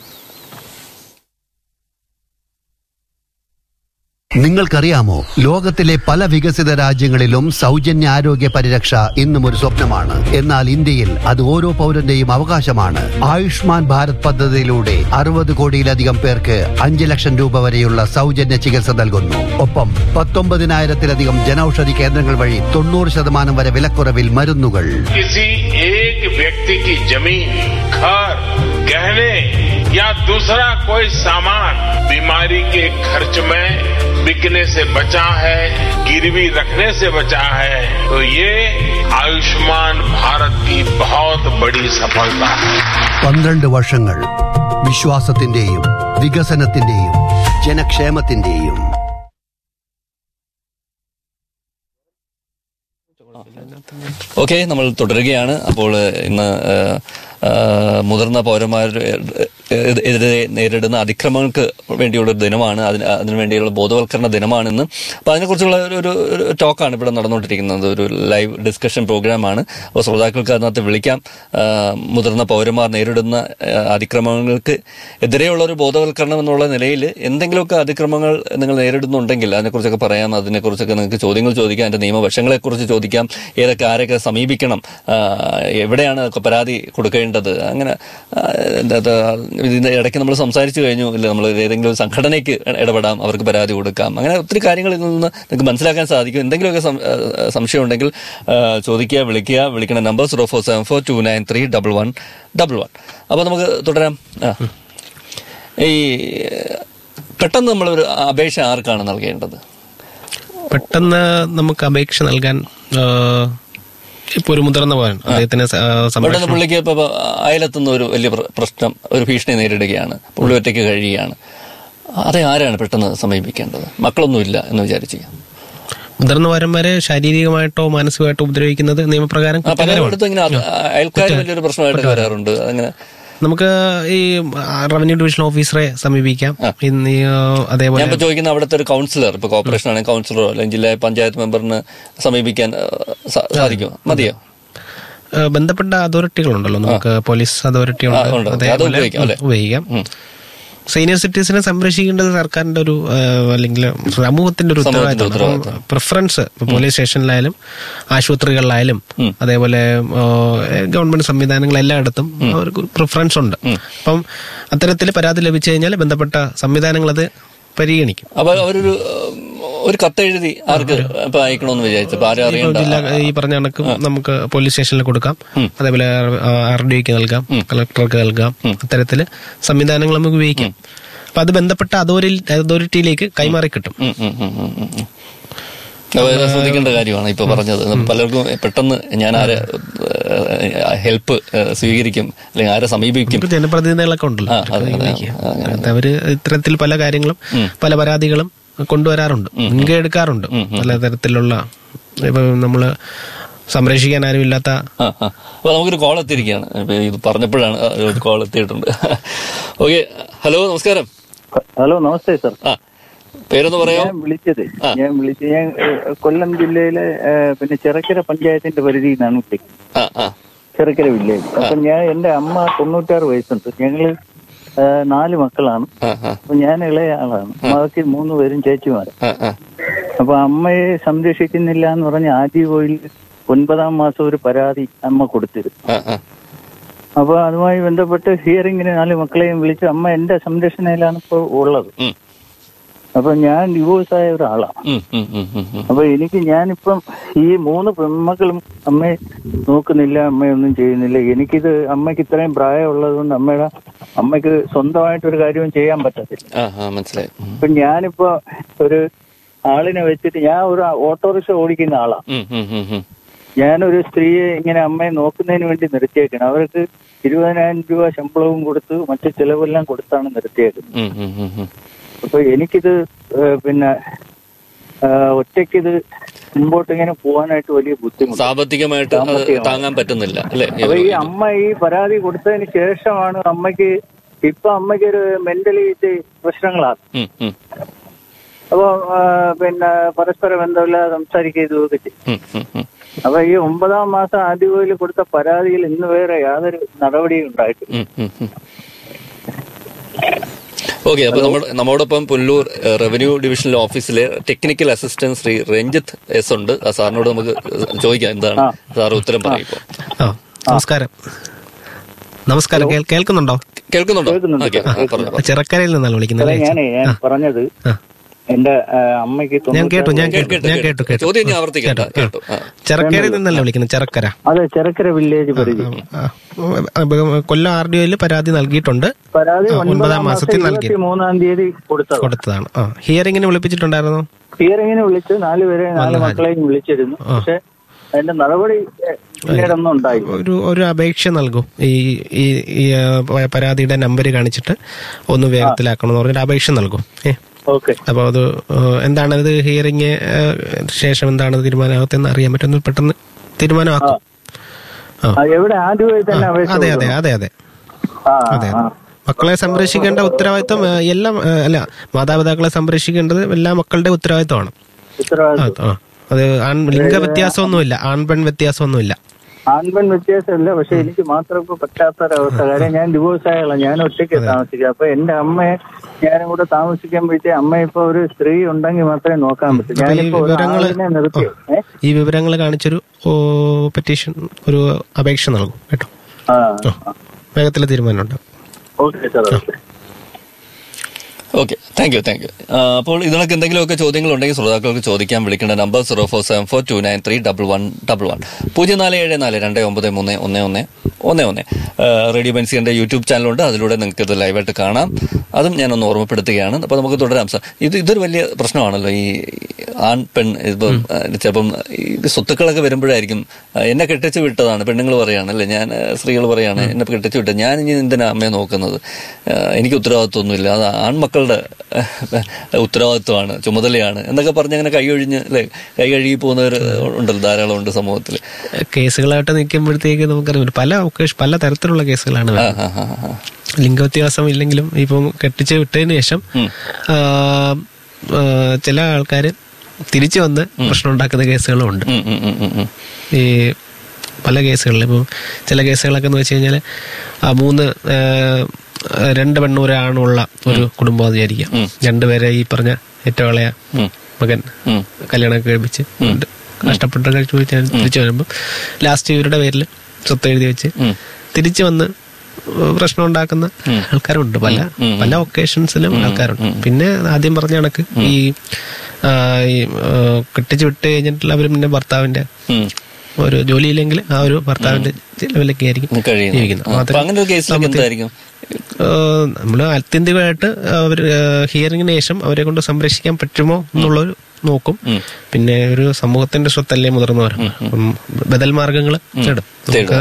C: നിങ്ങൾക്കറിയാമോ ലോകത്തിലെ പല വികസിത രാജ്യങ്ങളിലും സൗജന്യ ആരോഗ്യ പരിരക്ഷ ഇന്നും ഒരു സ്വപ്നമാണ് എന്നാൽ ഇന്ത്യയിൽ അത് ഓരോ പൗരന്റെയും അവകാശമാണ് ആയുഷ്മാൻ ഭാരത് പദ്ധതിയിലൂടെ അറുപത് കോടിയിലധികം പേർക്ക് അഞ്ച് ലക്ഷം രൂപ വരെയുള്ള സൗജന്യ ചികിത്സ നൽകുന്നു ഒപ്പം പത്തൊമ്പതിനായിരത്തിലധികം ജനൌഷധി കേന്ദ്രങ്ങൾ വഴി തൊണ്ണൂറ് ശതമാനം വരെ വിലക്കുറവിൽ മരുന്നുകൾ
D: किसी एक व्यक्ति की जमीन घर गहने या दूसरा कोई सामान बीमारी के खर्च में बिकने से बचा है गिरवी रखने से बचा है तो ये आयुष्मान भारत की बहुत बड़ी सफलता है
C: പന്ത്രണ്ട് വർഷങ്ങൾ വിശ്വാസത്തിന്റെയും വികസനത്തിന്റെയും ജനക്ഷേമത്തിന്റെയും
B: ഓക്കെ നമ്മൾ തുടരുകയാണ് അപ്പോൾ ഇന്ന് ആ, ആ, മുതിർന്ന പൗരന്മാരെതിരെ നേരിടുന്ന അതിക്രമങ്ങൾക്ക് വേണ്ടിയുള്ള ഒരു ദിനമാണ് അതിന് അതിനു വേണ്ടിയുള്ള ബോധവൽക്കരണ ദിനമാണ് ഇന്ന് അപ്പോൾ അതിനെക്കുറിച്ചുള്ള ഒരു ഒരു ഒരു ടോക്കാണ് ഇവിടെ നടന്നുകൊണ്ടിരിക്കുന്നത് ഒരു ലൈവ് ഡിസ്കഷൻ പ്രോഗ്രാമാണ് അപ്പോൾ ശ്രോതാക്കൾക്ക് അതിനകത്ത് വിളിക്കാം ആ, മുതിർന്ന പൗരന്മാർ നേരിടുന്ന ആ, അതിക്രമങ്ങൾക്ക് എതിരെയുള്ള ഒരു ബോധവൽക്കരണം എന്നുള്ള നിലയിൽ എന്തെങ്കിലുമൊക്കെ അതിക്രമങ്ങൾ നിങ്ങൾ നേരിടുന്നുണ്ടെങ്കിൽ അതിനെക്കുറിച്ചൊക്കെ പറയാം അതിനെക്കുറിച്ചൊക്കെ നിങ്ങൾക്ക് ചോദ്യങ്ങൾ ചോദിക്കാം അതിന്റെ നിയമവശങ്ങളെക്കുറിച്ച് ചോദിക്കാം ഏതൊക്കെ ആരൊക്കെ സമീപിക്കണം ആ, എവിടെയാണ് ഒക്കെ പരാതി കൊടുക്കേണ്ടത് അങ്ങനെ ആ, എന്താ ഇത് ഇതിന്റെ ഇടയ്ക്ക് നമ്മൾ സംസാരിച്ചു കഴിഞ്ഞു ഇല്ല നമ്മൾ ഏതെങ്കിലും ഒരു സംഘടനയ്ക്ക് ഇടപെടാം അവർക്ക് പരാതി കൊടുക്കാം അങ്ങനെ ഒത്തിരി കാര്യങ്ങൾ ഇതിൽ നിന്ന് നിങ്ങൾക്ക് മനസ്സിലാക്കാൻ സാധിക്കും എന്തെങ്കിലുമൊക്കെ സം- ആ, സംശയം ഉണ്ടെങ്കിൽ ആ, ചോദിക്കുക വിളിക്കുക വിളിക്കുന്ന number zero four seven four two nine three double one double one അപ്പോൾ നമുക്ക് തുടരാം ആ ഈ പെട്ടെന്ന് നമ്മളൊരു അപേക്ഷ ആർക്കാണ് നൽകേണ്ടത്
A: പെട്ടെന്ന് നമുക്ക് അപേക്ഷ നൽകാൻ ഇപ്പൊ ഒരു മുതിർന്ന പൗരൻ അദ്ദേഹത്തിന് സ- ആ,
B: പെട്ടെന്ന്
A: സംരക്ഷണം
B: പുള്ളിക്ക് ഇപ്പൊ അയലെത്തുന്ന ഒരു വലിയ പ്ര- പ്രശ്നം ഒരു ഭീഷണി നേരിടുകയാണ് പുള്ളി ഒറ്റയ്ക്ക് കഴിയുകയാണ് അതെ ആരാണ് പെട്ടെന്ന് സമീപിക്കേണ്ടത് മക്കളൊന്നുമില്ല എന്ന് വിചാരിച്ചു
A: മുതിർന്ന പൗരന്മാരെ ശാരീരികമായിട്ടോ മാനസികമായിട്ടോ ഉപദ്രവിക്കുന്നത് നിയമപ്രകാരം കുറ്റകരമാണ്
B: പലയിടത്തും ഇങ്ങനെ അത് അയൽക്കാർ വലിയൊരു പ്രശ്നമായിട്ട് വരാറുണ്ട് അങ്ങനെ
A: നമുക്ക് ഈ റവന്യൂ ഡിവിഷൻ ഓഫീസറെ സമീപിക്കാം ഇന്ന് ഈ, ആ, അതേപോലെ
B: ഞാൻ ഇപ്പൊ ചോദിക്കുന്ന അവിടുത്തെ ഒരു കൗൺസിലർ ഇപ്പൊ കോർപ്പറേഷൻ ആണെങ്കിൽ കൗൺസിലറോ അല്ലെങ്കിൽ ജില്ലാ പഞ്ചായത്ത് മെമ്പറിന് സമീപിക്കാൻ ആ, സാ- സാധിക്കുമോ മതിയോ
A: ആ, ബന്ധപ്പെട്ട അതോറിറ്റികളുണ്ടല്ലോ നമുക്ക് പോലീസ് അതോറിറ്റി
B: ആ,
A: ഉണ്ട്
B: ഉണ്ട്. അത്
A: അതേപോലെ
B: ഉപയോഗിക്കാം, അല്ലേ?
A: ഉപയോഗിക്കാം സീനിയർ സിറ്റിസനെ സംരക്ഷിക്കേണ്ടത് സർക്കാരിന്റെ ഒരു ആ, അല്ലെങ്കിൽ സമൂഹത്തിന്റെ ഒരു
B: സമൂഹത്തിന്റെ
A: ഉത്തരവാദിത്തമാണ് പ്രിഫറൻസ് പോലീസ് സ്റ്റേഷനിലായാലും ആശുപത്രികളിലായാലും അതേപോലെ ആ, ഗവൺമെന്റ് സംവിധാനങ്ങൾ എല്ലായിടത്തും അവർക്ക് പ്രിഫറൻസ് ഉണ്ട് അപ്പം അത്തരത്തിൽ പരാതി ലഭിച്ചു കഴിഞ്ഞാൽ ബന്ധപ്പെട്ട സംവിധാനങ്ങൾ അത് പരിഗണിക്കും
B: അപ്പൊ അവരൊരു ഉം, ഒരു കത്തെഴുതി ആർക്ക് ഇപ്പൊ അയക്കണമെന്ന് വിചാരിച്ചു അപ്പൊ ആരും അറിയണ്ട
A: ജില്ലാ ഈ പറഞ്ഞ കണക്ക് നമുക്ക് പോലീസ് സ്റ്റേഷനിൽ കൊടുക്കാം അതേപോലെ ആർ ഡി ഐക്ക് നൽകാം കളക്ടർക്ക് നൽകാം അത്തരത്തില് സംവിധാനങ്ങൾ നമുക്ക് ഉപയോഗിക്കാം അപ്പൊ അത് ബന്ധപ്പെട്ട അതോറി അതോറിറ്റിയിലേക്ക് കൈമാറി കിട്ടും
B: ഉം, ഉം, ഉം, ഉം, ഉം, ഉം. അപ്പൊ ഇത് ശ്രദ്ധിക്കേണ്ട കാര്യമാണ് ഇപ്പൊ പറഞ്ഞത് പലർക്കും പെട്ടെന്ന് ഞാൻ ആരെ ഹെൽപ്പ് സ്വീകരിക്കും അല്ലെങ്കിൽ ആരെ സമീപിക്കും
A: നമുക്ക് ജനപ്രതിനിധികളൊക്കെ ഉണ്ടല്ലോ
B: ആ, അതെ, അതെ,
A: അവർക്ക്
B: അങ്ങനെ.
A: അത് അവര് ഇത്തരത്തിൽ പല കാര്യങ്ങളും പല പരാതികളും കൊണ്ടുവരാറുണ്ട് മുൻകൈ എടുക്കാറുണ്ട് പല തരത്തിലുള്ള ഇപ്പൊ നമ്മള് സംരക്ഷിക്കാൻ ആരും ഇല്ലാത്ത
B: ആ ആ അപ്പൊ നമുക്കൊരു കോൾ എത്തിയിരിക്കുകയാണ് ഇപ്പൊ ഇത് പറഞ്ഞപ്പോഴാണ് ആ, ഒരു കോൾ എത്തിയിട്ടുണ്ട് ഓക്കെ ഹലോ നമസ്കാരം
E: ഹലോ നമസ്തേ സർ
B: ആ പേരൊന്ന് പറയാമോ
E: ഞാൻ വിളിച്ചത് ഞാൻ വിളിച്ചത് ഞാൻ ഏഹ്, കൊല്ലം ജില്ലയിലെ ഏഹ്, പിന്നെ ചെറുക്കര പഞ്ചായത്തിന്റെ പരിധിയിൽ നിന്നാണ് വിളിക്കുന്നത്
B: ആ ആ
E: ചെറുക്കര വില്ലേജ് അപ്പൊ ഞാൻ എന്റെ അമ്മ തൊണ്ണൂറ്റാറ് വയസ്സുണ്ട് ഞങ്ങള് ഏഹ്, നാല് മക്കളാണ്
B: ആ ആ
E: അപ്പൊ ഞാൻ ഇളയ ആളാണ് ബാക്കി മൂന്ന് പേരും ചേച്ചിമാര്
B: ആ ആ
E: അപ്പൊ അമ്മയെ സംരക്ഷിക്കുന്നില്ല എന്ന് പറഞ്ഞ് ആദ്യ കോയിൽ ഒൻപതാം മാസം ഒരു പരാതി അമ്മ കൊടുത്തിരുന്നു
B: ആ ആ
E: അപ്പൊ അതുമായി ബന്ധപ്പെട്ട് ഹിയറിങ്ങിന് നാല് മക്കളെയും വിളിച്ച് അമ്മ എന്റെ സംരക്ഷണയിലാണ് ഇപ്പോൾ ഉള്ളത്
B: ഉം.
E: അപ്പൊ ഞാൻ ഡിവോഴ്സ് ആയ ഒരാളാണ്
B: ഉം, ഉം, ഉം, ഉം, ഉം.
E: അപ്പൊ എനിക്ക് ഞാനിപ്പം ഈ മൂന്ന് പെൺമക്കളും അമ്മയെ നോക്കുന്നില്ല അമ്മയൊന്നും ചെയ്യുന്നില്ല എനിക്കിത് അമ്മയ്ക്ക് ഇത്രയും പ്രായമുള്ളത് കൊണ്ട് അമ്മയുടെ അമ്മയ്ക്ക് സ്വന്തമായിട്ട് ഒരു കാര്യവും ചെയ്യാൻ പറ്റത്തില്ല
B: ആ ആ മനസ്സിലായി ഉം.
E: അപ്പൊ ഞാനിപ്പോ ഒരു ആളിനെ വെച്ചിട്ട് ഞാൻ ഒരു ഓട്ടോറിക്ഷ ഓടിക്കുന്ന ആളാണ്
B: ഉം, ഉം, ഉം, ഉം.
E: ഞാനൊരു സ്ത്രീയെ ഇങ്ങനെ അമ്മയെ നോക്കുന്നതിന് വേണ്ടി നിർത്തിയേക്കണം അവർക്ക് ഇരുപതിനായിരം രൂപ ശമ്പളവും കൊടുത്ത് മറ്റു ചെലവെല്ലാം കൊടുത്താണ് നിർത്തിയേക്കുന്നത്
B: ഉം, ഉം, ഉം, ഉം.
E: അപ്പൊ എനിക്കിത് ഏഹ്, പിന്നെ ഏഹ്, ഒറ്റയ്ക്കിത് മുമ്പോട്ട് ഇങ്ങനെ പോകാനായിട്ട് വലിയ ബുദ്ധിമുട്ട്
B: സാമ്പത്തികമായിട്ട് അത്
E: സാമ്പത്തികമായി.
B: താങ്ങാൻ പറ്റുന്നില്ല അല്ലേ
E: അപ്പൊ ഈ അമ്മ ഈ പരാതി കൊടുത്തതിന് ശേഷമാണ് അമ്മയ്ക്ക് ഇപ്പൊ അമ്മയ്ക്ക് ഒരു മെന്റലി പ്രശ്നങ്ങളാണ്
B: ഉം, ഉം,
E: അപ്പൊ ആ, പിന്നെ പരസ്പര ബന്ധമില്ലാതെ സംസാരിക്കുക ഇതൊക്കെ ചെയ്യും
B: ഉം, ഉം, ഉം.
E: അപ്പൊ ഈ ഒമ്പതാം മാസം ആദ്യകോയിൽ കൊടുത്ത പരാതിയിൽ ഇന്ന് വരെ യാതൊരു നടപടിയും ഉണ്ടായിട്ടില്ല
B: ഉം, ഉം, ഉം. ഓക്കെ അപ്പൊ നമ്മുടെ നമ്മോടൊപ്പം പുല്ലൂർ ഏഹ്, റവന്യൂ ഡിവിഷണൽ ഓഫീസിലെ technical assistant Shri Ranjith S ഉണ്ട് ആ സാറിനോട് നമുക്ക് ചോദിക്കാം എന്താണ് സാർ ഉത്തരം പറയും
A: ആ നമസ്കാരം നമസ്കാരം കേൾ- കേൾക്കുന്നുണ്ടോ
B: കേൾക്കുന്നുണ്ടോ
E: കേൾക്കുന്നുണ്ട്,
B: ഓക്കെ ആ, പറഞ്ഞോ.
A: ചിറക്കരയിൽ നിന്നാണ് വിളിക്കുന്നത്
E: അതെ
A: അല്ലേ
E: ഞാനേ ഞാൻ പറഞ്ഞത്
A: ആ.
E: എന്റെ ആ, അമ്മയ്ക്ക്
A: ഞാൻ
E: തൊണ്ണൂറ്റാറ്
A: കേട്ടു ഞാൻ
B: കേട്ടു,
A: കേട്ടു ഞാൻ കേട്ടു കേട്ടു
B: ചോദ്യം ഞാൻ ആവർത്തിക്കണ്ട കേട്ടു ആ.
A: ചിറക്കരയിൽ നിന്നല്ല വിളിക്കുന്നത് ചിറക്കര
E: അതെ ചെറുക്കര വില്ലേജ് പരിധി
A: ആ, ആ, കൊല്ലം ആർ ഡി ഒയിൽ പരാതി നൽകിയിട്ടുണ്ട്
E: പരാതി
A: ആ, ഒൻപതാം
E: ഒൻപതാം
A: മാസത്തിൽ
E: മാസം
A: നൽകി.
E: ഇരുപത്തി മൂന്നാം തീയതി കൊടുത്തത്
A: കൊടുത്തതാണ് ആ ഹിയറിംഗിന് വിളിപ്പിച്ചിട്ടുണ്ടായിരുന്നു
E: ഹിയറിങ്ങിന് വിളിച്ച് നാലുപേരെ നാല് മക്കളെയും വിളിച്ചിരുന്നു പക്ഷെ അതിന്റെ നടപടി എ, പിന്നീടൊന്നും ഉണ്ടായില്ല
A: ഒരു ഒരു അപേക്ഷ നൽകും ഈ ഈ ഈ ആ, പ- പരാതിയുടെ നമ്പർ കാണിച്ചിട്ട് ഒന്ന് വേഗത്തിലാക്കണമെന്ന് പറഞ്ഞൊരു അപേക്ഷ നൽകും ഏ
E: ഓക്കെ
A: അപ്പോൾ അത് ആ, എന്താണ് ഇത് ഹിയറിംഗ് ശേഷം എന്താണ് തീരുമാനമാകത്തെന്ന് അറിയാൻ പറ്റുന്ന പെട്ടെന്ന് തീരുമാനമാക്കും ആ
E: എവിടെ ആദ്യമായി തന്നെ അപേക്ഷ
A: അതെ അതെ
E: കൊടുക്കണം.
A: അതെ അതെ
E: ആ,
A: അതെ
E: ആ.
A: മക്കളെ സംരക്ഷിക്കേണ്ട ഉത്തരവാദിത്വം ആ, എല്ലാം ആ, അല്ല മാതാപിതാക്കളെ സംരക്ഷിക്കേണ്ടത് എല്ലാ മക്കളുടെ ഉത്തരവാദിത്വമാണ്
E: ഉത്തരവാദിത്വം
A: ആ, ആ. അത് ആൺ ലിംഗ വ്യത്യാസമൊന്നുമില്ല ആൺ പെൺ വ്യത്യാസമൊന്നുമില്ല
E: ആൺപെൺ വ്യത്യാസമില്ല പക്ഷെ എനിക്ക് മാത്രം ഇപ്പൊ പറ്റാത്തൊരവസ്ഥ കാര്യം ഞാൻ ഡിവോഴ്സ് ആയുള്ള ഞാൻ ഒറ്റയ്ക്ക് താമസിക്കുക അപ്പൊ എന്റെ അമ്മയെ ഞാനും കൂടെ താമസിക്കുമ്പോഴത്തേ അമ്മ ഇപ്പൊ ഒരു സ്ത്രീ ഉണ്ടെങ്കിൽ മാത്രമേ നോക്കാൻ പറ്റൂ
A: അപ്പൊ ഈ
E: ഞാനിപ്പോ ഒരു
A: വിവരങ്ങള്
E: ആളിനെ നിർത്തി ഏ?
A: ഈ വിവരങ്ങൾ കാണിച്ചൊരു പെറ്റീഷൻ ഒരു അപേക്ഷ നൽകും കേട്ടോ
E: ആ
A: വേഗത്തിൽ തീരുമാനമുണ്ട്
E: okay sir okay
B: okay thank you thank you അപ്പോൾ ഇതിനൊക്കെ എന്തെങ്കിലുമൊക്കെ ചോദ്യങ്ങൾ ഉണ്ടെങ്കിൽ ശ്രോതാക്കൾക്ക് ചോദിക്കാൻ വിളിക്കേണ്ട number zero four seven four two nine three double one double one പൂജ്യം നാല് ഏഴ് നാല് രണ്ട് ഒമ്പത് മൂന്ന് ഒന്ന് ഒന്ന് ഒന്ന് ഒന്ന് ആ, റേഡിയോ ബെൻസിന്റെ യൂട്യൂബ് ചാനലുണ്ട് അതിലൂടെ നിങ്ങൾക്ക് ഇത് ലൈവായിട്ട് കാണാം അതും ഞാനൊന്ന് ഓർമ്മപ്പെടുത്തുകയാണ് അപ്പോൾ നമുക്ക് തുടരാം സാർ ഇത് ഇതൊരു വലിയ പ്രശ്നമാണല്ലോ ഈ ആൺ പെൺ ഇപ്പം ആ, ചിലപ്പം ഈ സ്വത്തുക്കളൊക്കെ വരുമ്പോഴായിരിക്കും ആ, എന്നെ കെട്ടിച്ചു വിട്ടതാണ് പെണ്ണുങ്ങൾ പറയാണ് അല്ലേ ഞാൻ സ്ത്രീകൾ പറയാണ് എന്നെ കെട്ടിച്ചു വിട്ടത് ഞാൻ ഇനി എന്തിനാ അമ്മയെ നോക്കുന്നത് ആ, എനിക്ക് ഉത്തരവാദിത്വമൊന്നുമില്ല അത് ആൺമക്കളുടെ ഉത്തരവാദിത്വമാണ് ചുമതലയാണ് എന്നൊക്കെ പറഞ്ഞ് അങ്ങനെ കൈയൊഴിഞ്ഞ് അല്ലെ കൈ കഴുകി പോകുന്നവർ ഉണ്ടല്ലോ ധാരാളം ഉണ്ട് സമൂഹത്തിൽ
A: കേസുകളായിട്ട് നിൽക്കുമ്പോഴത്തേക്ക് നമുക്കറിയാം പല ഒക്കേഷ- പല തരത്തിലുള്ള കേസുകളാണ് വരുന്നത്. ലിംഗവ്യത്യാസം ഇല്ലെങ്കിലും ഇപ്പം കെട്ടിച്ച് വിട്ടതിന് ശേഷം ആ, ആ, ചില ആൾക്കാർ തിരിച്ചു വന്ന് പ്രശ്നം ഉണ്ടാക്കുന്ന കേസുകളും ഉണ്ട് ഈ പല കേസുകളിലും ഇപ്പം ചില കേസുകളൊക്കെ എന്ന് വെച്ച് കഴിഞ്ഞാൽ ആ മൂന്ന് ആ, രണ്ട് പെണ്ണും ഒരാണുള്ള ഒരു കുടുംബം എന്ന് വിചാരിക്കാം രണ്ടുപേരെ ഈ പറഞ്ഞ ഏറ്റവും ഇളയ മകൻ കല്യാണം കഴിപ്പിച്ച് ഉണ്ട്. കഷ്ടപ്പെട്ട് കഴിച്ചു പോയി തിരിച്ചു വരുമ്പോൾ ലാസ്റ്റ് ഇവരുടെ പേരിൽ സ്വത്ത് എഴുതി വെച്ച് തിരിച്ചു വന്ന് പ്രശ്നം ഉണ്ടാക്കുന്ന ആൾക്കാരുണ്ട് പല പല ഒക്കേഷൻസിലും ആൾക്കാരുണ്ട് പിന്നെ ആദ്യം പറഞ്ഞ കണക്ക് ഈ ആ, ഈ ആ, കെട്ടിച്ച് വിട്ട് കഴിഞ്ഞിട്ടുള്ള അവർ പിന്നെ ഭർത്താവിന്റെ ഒരു ജോലിയില്ലെങ്കിൽ ആ ഒരു ഭർത്താവിന്റെ ലെവലൊക്കെ ആയിരിക്കും
B: കഴിയുന്നു
A: ജീവിക്കുന്നത്
B: അപ്പൊ
A: മാത്രമേ
B: അങ്ങനെ ഒരു കേസിലൊക്കെ എന്തായിരിക്കും
A: നമ്മൾ ആത്യന്തികമായിട്ട് അവർ ഹിയറിംഗിന് ശേഷം അവരെ കൊണ്ട് സംരക്ഷിക്കാൻ പറ്റുമോ എന്നുള്ളൊരു നോക്കും പിന്നെ ഒരു സമൂഹത്തിന്റെ സ്വത്തല്ലേ മുതിർന്നവർ അപ്പം ബദൽ മാർഗങ്ങൾ തേടും നമുക്ക്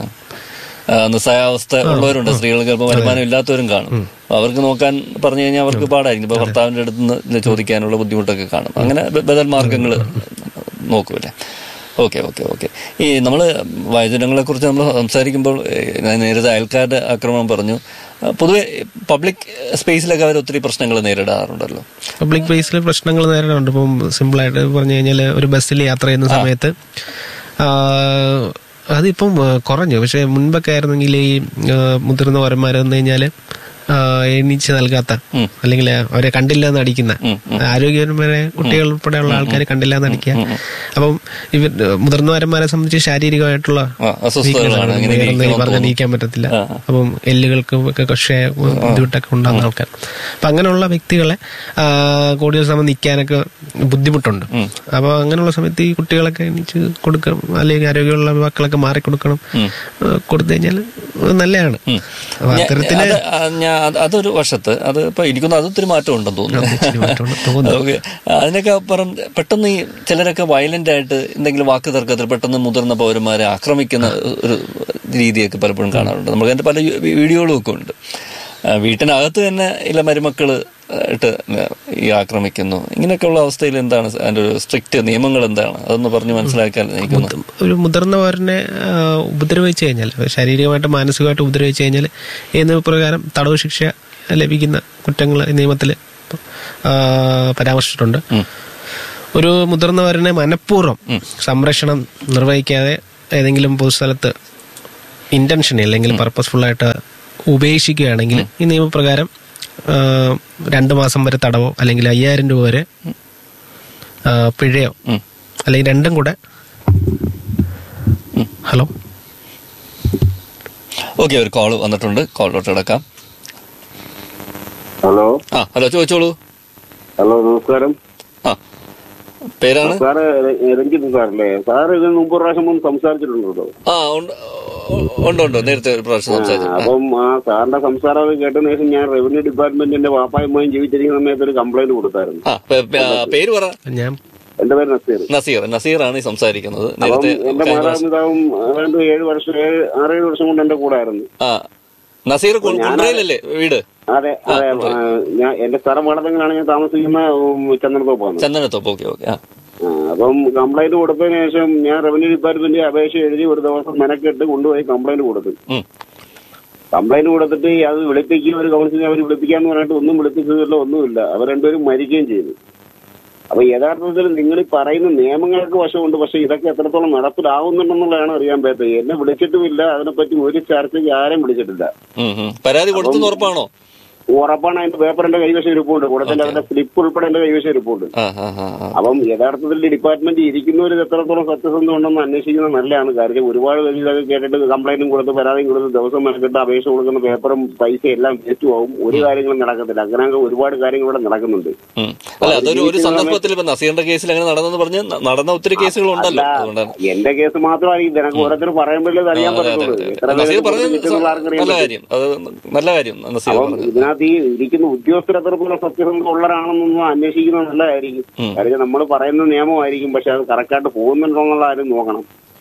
B: ആ, നിസ്സഹായാവസ്ഥ ഉള്ളവരുണ്ട് സ്ത്രീകൾക്ക് ചിലപ്പോൾ വരുമാനം ഇല്ലാത്തവരും കാണും അപ്പൊ അവർക്ക് നോക്കാൻ പറഞ്ഞു കഴിഞ്ഞാൽ അവർക്ക് പാടായിരിക്കും ഇപ്പൊ ഭർത്താവിന്റെ അടുത്ത് നിന്ന് ചോദിക്കാനുള്ള ബുദ്ധിമുട്ടൊക്കെ കാണും അങ്ങനെ ബ- ബദൽ മാർഗങ്ങൾ നോക്കൂല്ലേ ഓക്കെ ഓക്കെ ഓക്കെ ഈ നമ്മൾ വയോജനങ്ങളെ കുറിച്ച് നമ്മൾ സംസാരിക്കുമ്പോൾ ഏ, ഞാൻ നേരത്തെ അയൽക്കാരുടെ ആക്രമണം പറഞ്ഞു ആ, പൊതുവെ പബ്ലിക് സ്പേസിലൊക്കെ അവർ ഒത്തിരി പ്രശ്നങ്ങൾ നേരിടാറുണ്ടല്ലോ
A: പബ്ലിക് പ്ലേസിൽ പ്രശ്നങ്ങൾ നേരിടുന്നുണ്ട് ഇപ്പം സിമ്പിളായിട്ട് പറഞ്ഞു കഴിഞ്ഞാൽ ഒരു ബസ്സിൽ യാത്ര ചെയ്യുന്ന സമയത്ത് ആ, അതിപ്പം ആ, കുറഞ്ഞു പക്ഷെ മുൻപൊക്കെ ആയിരുന്നെങ്കിൽ ഈ ആ, മുതിർന്ന പൗരന്മാർ വന്നു കഴിഞ്ഞാൽ എണീച്ച് നൽകാത്ത അല്ലെങ്കിൽ അവരെ കണ്ടില്ല എന്ന് അടിക്കുന്ന ആരോഗ്യപരമായ കുട്ടികൾ ഉൾപ്പെടെയുള്ള ആൾക്കാർ കണ്ടില്ല എന്ന് അടിക്കുക അപ്പം ഇവർ മുതിർന്നവരന്മാരെ സംബന്ധിച്ച് ശാരീരികമായിട്ടുള്ള
B: ആ, അസ്വസ്ഥതകളാണ്
A: weakness
B: ഇങ്ങനെ
A: വേറെ എന്തെങ്കിലും
B: ഇരിക്കണം
A: പറഞ്ഞ് നീക്കാൻ പറ്റത്തില്ല അപ്പം എല്ലുകൾക്ക് ഒക്കെ പക്ഷേ ബുദ്ധിമുട്ടൊക്കെ ഉണ്ടാകുന്ന ആൾക്കാർ അപ്പൊ അങ്ങനെയുള്ള വ്യക്തികളെ ആ, കൂടുതൽ സമയം നിൽക്കാനൊക്കെ ബുദ്ധിമുട്ടുണ്ട് അപ്പൊ അങ്ങനെയുള്ള സമയത്ത് ഈ കുട്ടികളൊക്കെ എണീച്ച് കൊടുക്കണം അല്ലെങ്കിൽ ആരോഗ്യമുള്ള യുവാക്കളൊക്കെ മാറി കൊടുക്കണം ആ, കൊടുത്തു കഴിഞ്ഞാൽ നല്ലതാണ് അപ്പൊ
B: ഞാൻ-
A: അത്തരത്തില്
B: അത് ആ, ഞാൻ അത് അതൊരു വശത്ത് അത് ഇപ്പൊ ഇരിക്കുന്ന അതൊത്തിരി മാറ്റം ഉണ്ടെന്ന്
A: ഇച്ചിരി മാറ്റമുണ്ട്
B: തോന്നുന്നു
A: തോന്നുന്നു.
B: ഓക്കെ അതിനൊക്കെ അപ്പുറം പെട്ടെന്ന് ഈ ചിലരൊക്കെ വയലന്റ് ആയിട്ട് എന്തെങ്കിലും വാക്ക് തർക്കത്തിൽ പെട്ടെന്ന് മുതിർന്ന പൗരന്മാരെ ആക്രമിക്കുന്ന ഒരു രീതിയൊക്കെ പലപ്പോഴും കാണാറുണ്ട് നമുക്ക് അതിന്റെ പല വീഡിയോകളും ഒക്കെ ഉണ്ട് ആ, വീട്ടിനകത്ത് തന്നെ ഇല്ല മരുമക്കള് ഇട്ട് ഈ ആക്രമിക്കുന്നു ഇങ്ങനെയൊക്കെയുള്ള അവസ്ഥയിൽ എന്താണ് അതിന്റെ ഒരു സ്ട്രിക്റ്റ് നിയമങ്ങൾ എന്താണ് അതൊന്ന് പറഞ്ഞ് മനസ്സിലാക്കാൻ എനിക്കൊന്ന്
A: ഒരു മുതിർന്ന പൗരനെ ആ, ഉപദ്രവിച്ചു കഴിഞ്ഞാൽ ശാരീരികമായിട്ട് മാനസികമായിട്ട് ഉപദ്രവിച്ചു കഴിഞ്ഞാൽ ഈ നിയമപ്രകാരം തടവ് ശിക്ഷ ലഭിക്കുന്ന കുറ്റങ്ങൾ നിയമത്തിൽ പരാമർശിച്ചിട്ടുണ്ട് ഒരു മുതിർന്ന പൗരനെ മനഃപൂർവ്വം സംരക്ഷണം നിർവഹിക്കാതെ ഏതെങ്കിലും പൊതുസ്ഥലത്ത് ഇന്റൻഷൻ അല്ലെങ്കിൽ പർപ്പസ്ഫുൾ ആയിട്ട് ഉപേക്ഷിക്കുകയാണെങ്കിൽ ഈ നിയമപ്രകാരം ആ, രണ്ട് മാസം വരെ തടവോ അല്ലെങ്കിൽ അയ്യായിരം രൂപ വരെ ആ, പിഴയോ അല്ലെങ്കിൽ രണ്ടും കൂടെ ഹലോ
B: ഓക്കെ ഒരു കോൾ വന്നിട്ടുണ്ട് കോളിലോട്ട് കിടക്കാം
F: ഹലോ
B: ആ ഹലോ ചോദിച്ചോളൂ
F: ഹലോ നമസ്കാരം
B: ആ പേരാണ്
F: സാറ് രഞ്ജിത്ത് സാറല്ലേ സാറ് ഇതിന് മുമ്പ് ഒരു പ്രാവശ്യം മുമ്പ് സംസാരിച്ചിട്ടുണ്ടോ
B: ആ ഉണ്ട് ഉണ്ട് ഉണ്ട് നേരത്തെ ഒരു പ്രാവശ്യം സംസാരിച്ചു ആ.
F: അപ്പം ആ സാറിന്റെ സംസാരം കേട്ടതിന് ശേഷം ഞാൻ റവന്യൂ ഡിപ്പാർട്ട്മെന്റിന്റെ വാപ്പായുമായും ജീവിച്ചിരിക്കുന്ന സമയത്ത് ഒരു കംപ്ലൈന്റ് കൊടുത്തായിരുന്നു
B: ആ പേ- പേ- ആ, പേര് പറ
A: ഞാൻ
F: എന്റെ പേര് നസീർ
B: നസീർ നസീറാണ് ഈ സംസാരിക്കുന്നത്
F: അപ്പം
B: നേരത്തെ
F: എന്റെ
B: കഴിഞ്ഞ പ്രാവശ്യം-
F: മാതാപിതാവും ഏതാണ്ട് ഏഴ് വർഷം ഏഴ് ആറേഴ് വർഷം കൊണ്ട് എന്റെ കൂടെ ആയിരുന്നു
B: ആ നസീർ കു- കുണ്ട്രയിലല്ലേ വീട്
F: അതെ അതെ ആ, ഞാൻ എന്റെ സ്ഥലം വടതെങ്കിലാണ് ഞാൻ താമസിക്കുന്ന ഉം, ചന്ദനത്തോപ്പാണ്
B: ചന്ദനത്തോപ്പ് ഓക്കെ ഓക്കെ ആ
F: ആ, അപ്പം കംപ്ലൈന്റ് കൊടുത്തതിന് ശേഷം ഞാൻ റവന്യൂ ഡിപ്പാർട്ട്മെന്റ് അപേക്ഷ എഴുതി ഒരു ദിവസം മെനക്കെട്ട് കൊണ്ടുപോയി കംപ്ലൈന്റ് കൊടുത്തു
B: ഉം.
F: കംപ്ലൈന്റ് കൊടുത്തിട്ട് അത് വിളിപ്പിക്കുകയും ഒരു കൗൺസിലിംഗ് അവർ വിളിപ്പിക്കാന്ന് പറഞ്ഞിട്ട് ഒന്നും വിളിപ്പിച്ചതില്ല ഒന്നുമില്ല അവർ രണ്ടുപേരും മരിക്കുകയും ചെയ്തു അപ്പൊ യഥാർത്ഥത്തിൽ നിങ്ങൾ ഈ പറയുന്ന നിയമങ്ങൾക്ക് വശമുണ്ട് പക്ഷെ ഇതൊക്കെ എത്രത്തോളം നടപ്പിലാവുന്നുണ്ടെന്നുള്ളതാണ് അറിയാൻ പറ്റാത്തത് എന്നെ വിളിച്ചിട്ടുമില്ല അതിനെപ്പറ്റി ഒരു ചർച്ചയ്ക്ക് ആരും വിളിച്ചിട്ടില്ല
B: ഉം, ഉം. പരാതി കൊടുത്തെന്ന് ഉറപ്പാണോ
F: ഉറപ്പാണ് അതിന്റെ പേപ്പർ എന്റെ കൈവശം ഇരിപ്പുണ്ട് കൂടത്തിന്റെ അതിന്റെ സ്ലിപ്പ് ഉൾപ്പെടെ എന്റെ കൈവശം ഇരിപ്പുണ്ട്
B: ആ ആ ആ ആ.
F: അപ്പം യഥാർത്ഥത്തിൽ ഡിപ്പാർട്ട്മെന്റ് ഇരിക്കുന്നവർ എത്രത്തോളം സത്യസന്ധം ഉണ്ടെന്ന് അന്വേഷിക്കുന്നത് നല്ലതാണ് കാര്യം ഒരുപാട് പേര് ഇതൊക്കെ കേട്ടിട്ട് കംപ്ലൈന്റും കൊടുത്ത് പരാതിയും കൊടുത്ത് ദിവസം മെനക്കെട്ട് അപേക്ഷ കൊടുക്കുന്ന പേപ്പറും പൈസ എല്ലാം വേസ്റ്റ് ആവും ഒരു കാര്യങ്ങളും നടക്കത്തില്ല അങ്ങനെയൊക്കെ ഒരുപാട് കാര്യങ്ങൾ ഇവിടെ നടക്കുന്നുണ്ട്
B: ഉം. അല്ല അതൊരു ഒരു സന്ദർഭത്തിൽ ഇപ്പൊ നസീറിന്റെ കേസിൽ അങ്ങനെ നടന്നെന്ന് പറഞ്ഞ് ന- നടന്ന ഒത്തിരി കേസുകളുണ്ടല്ലോ അതുകൊണ്ടാണ്
F: എന്റെ കേസ് മാത്രമായിരിക്കും നിനക്ക് ഓരോരുത്തർ പറയുമ്പോഴേ ഇത് അറിയാൻ
B: അതെ, അതെ,
F: പറ്റത്തുള്ളൂ
B: അതെ.
F: എത്ര
B: നസീർ
F: പേര്
B: പറഞ്ഞത്
F: കിട്ടുന്നുള്ള ആർക്കറിയാൻ
B: നല്ല
F: പറ്റും.
B: കാര്യം അത് നല്ല കാര്യം നസീർ
F: അപ്പം
B: പറഞ്ഞത്
F: ഇതിനകത്ത് ഈ ഇരിക്കുന്ന ഉദ്യോഗസ്ഥർ എത്രത്തോളം സത്യസന്ധത ഉള്ളവരാണെന്നൊന്നും അന്വേഷിക്കുന്നത് നല്ലതായിരിക്കും കാര്യം നമ്മൾ പറയുന്ന നിയമമായിരിക്കും പക്ഷെ അത് കറക്റ്റായിട്ട് പോകുന്നുണ്ടോ എന്നുള്ള കാര്യം നോക്കണം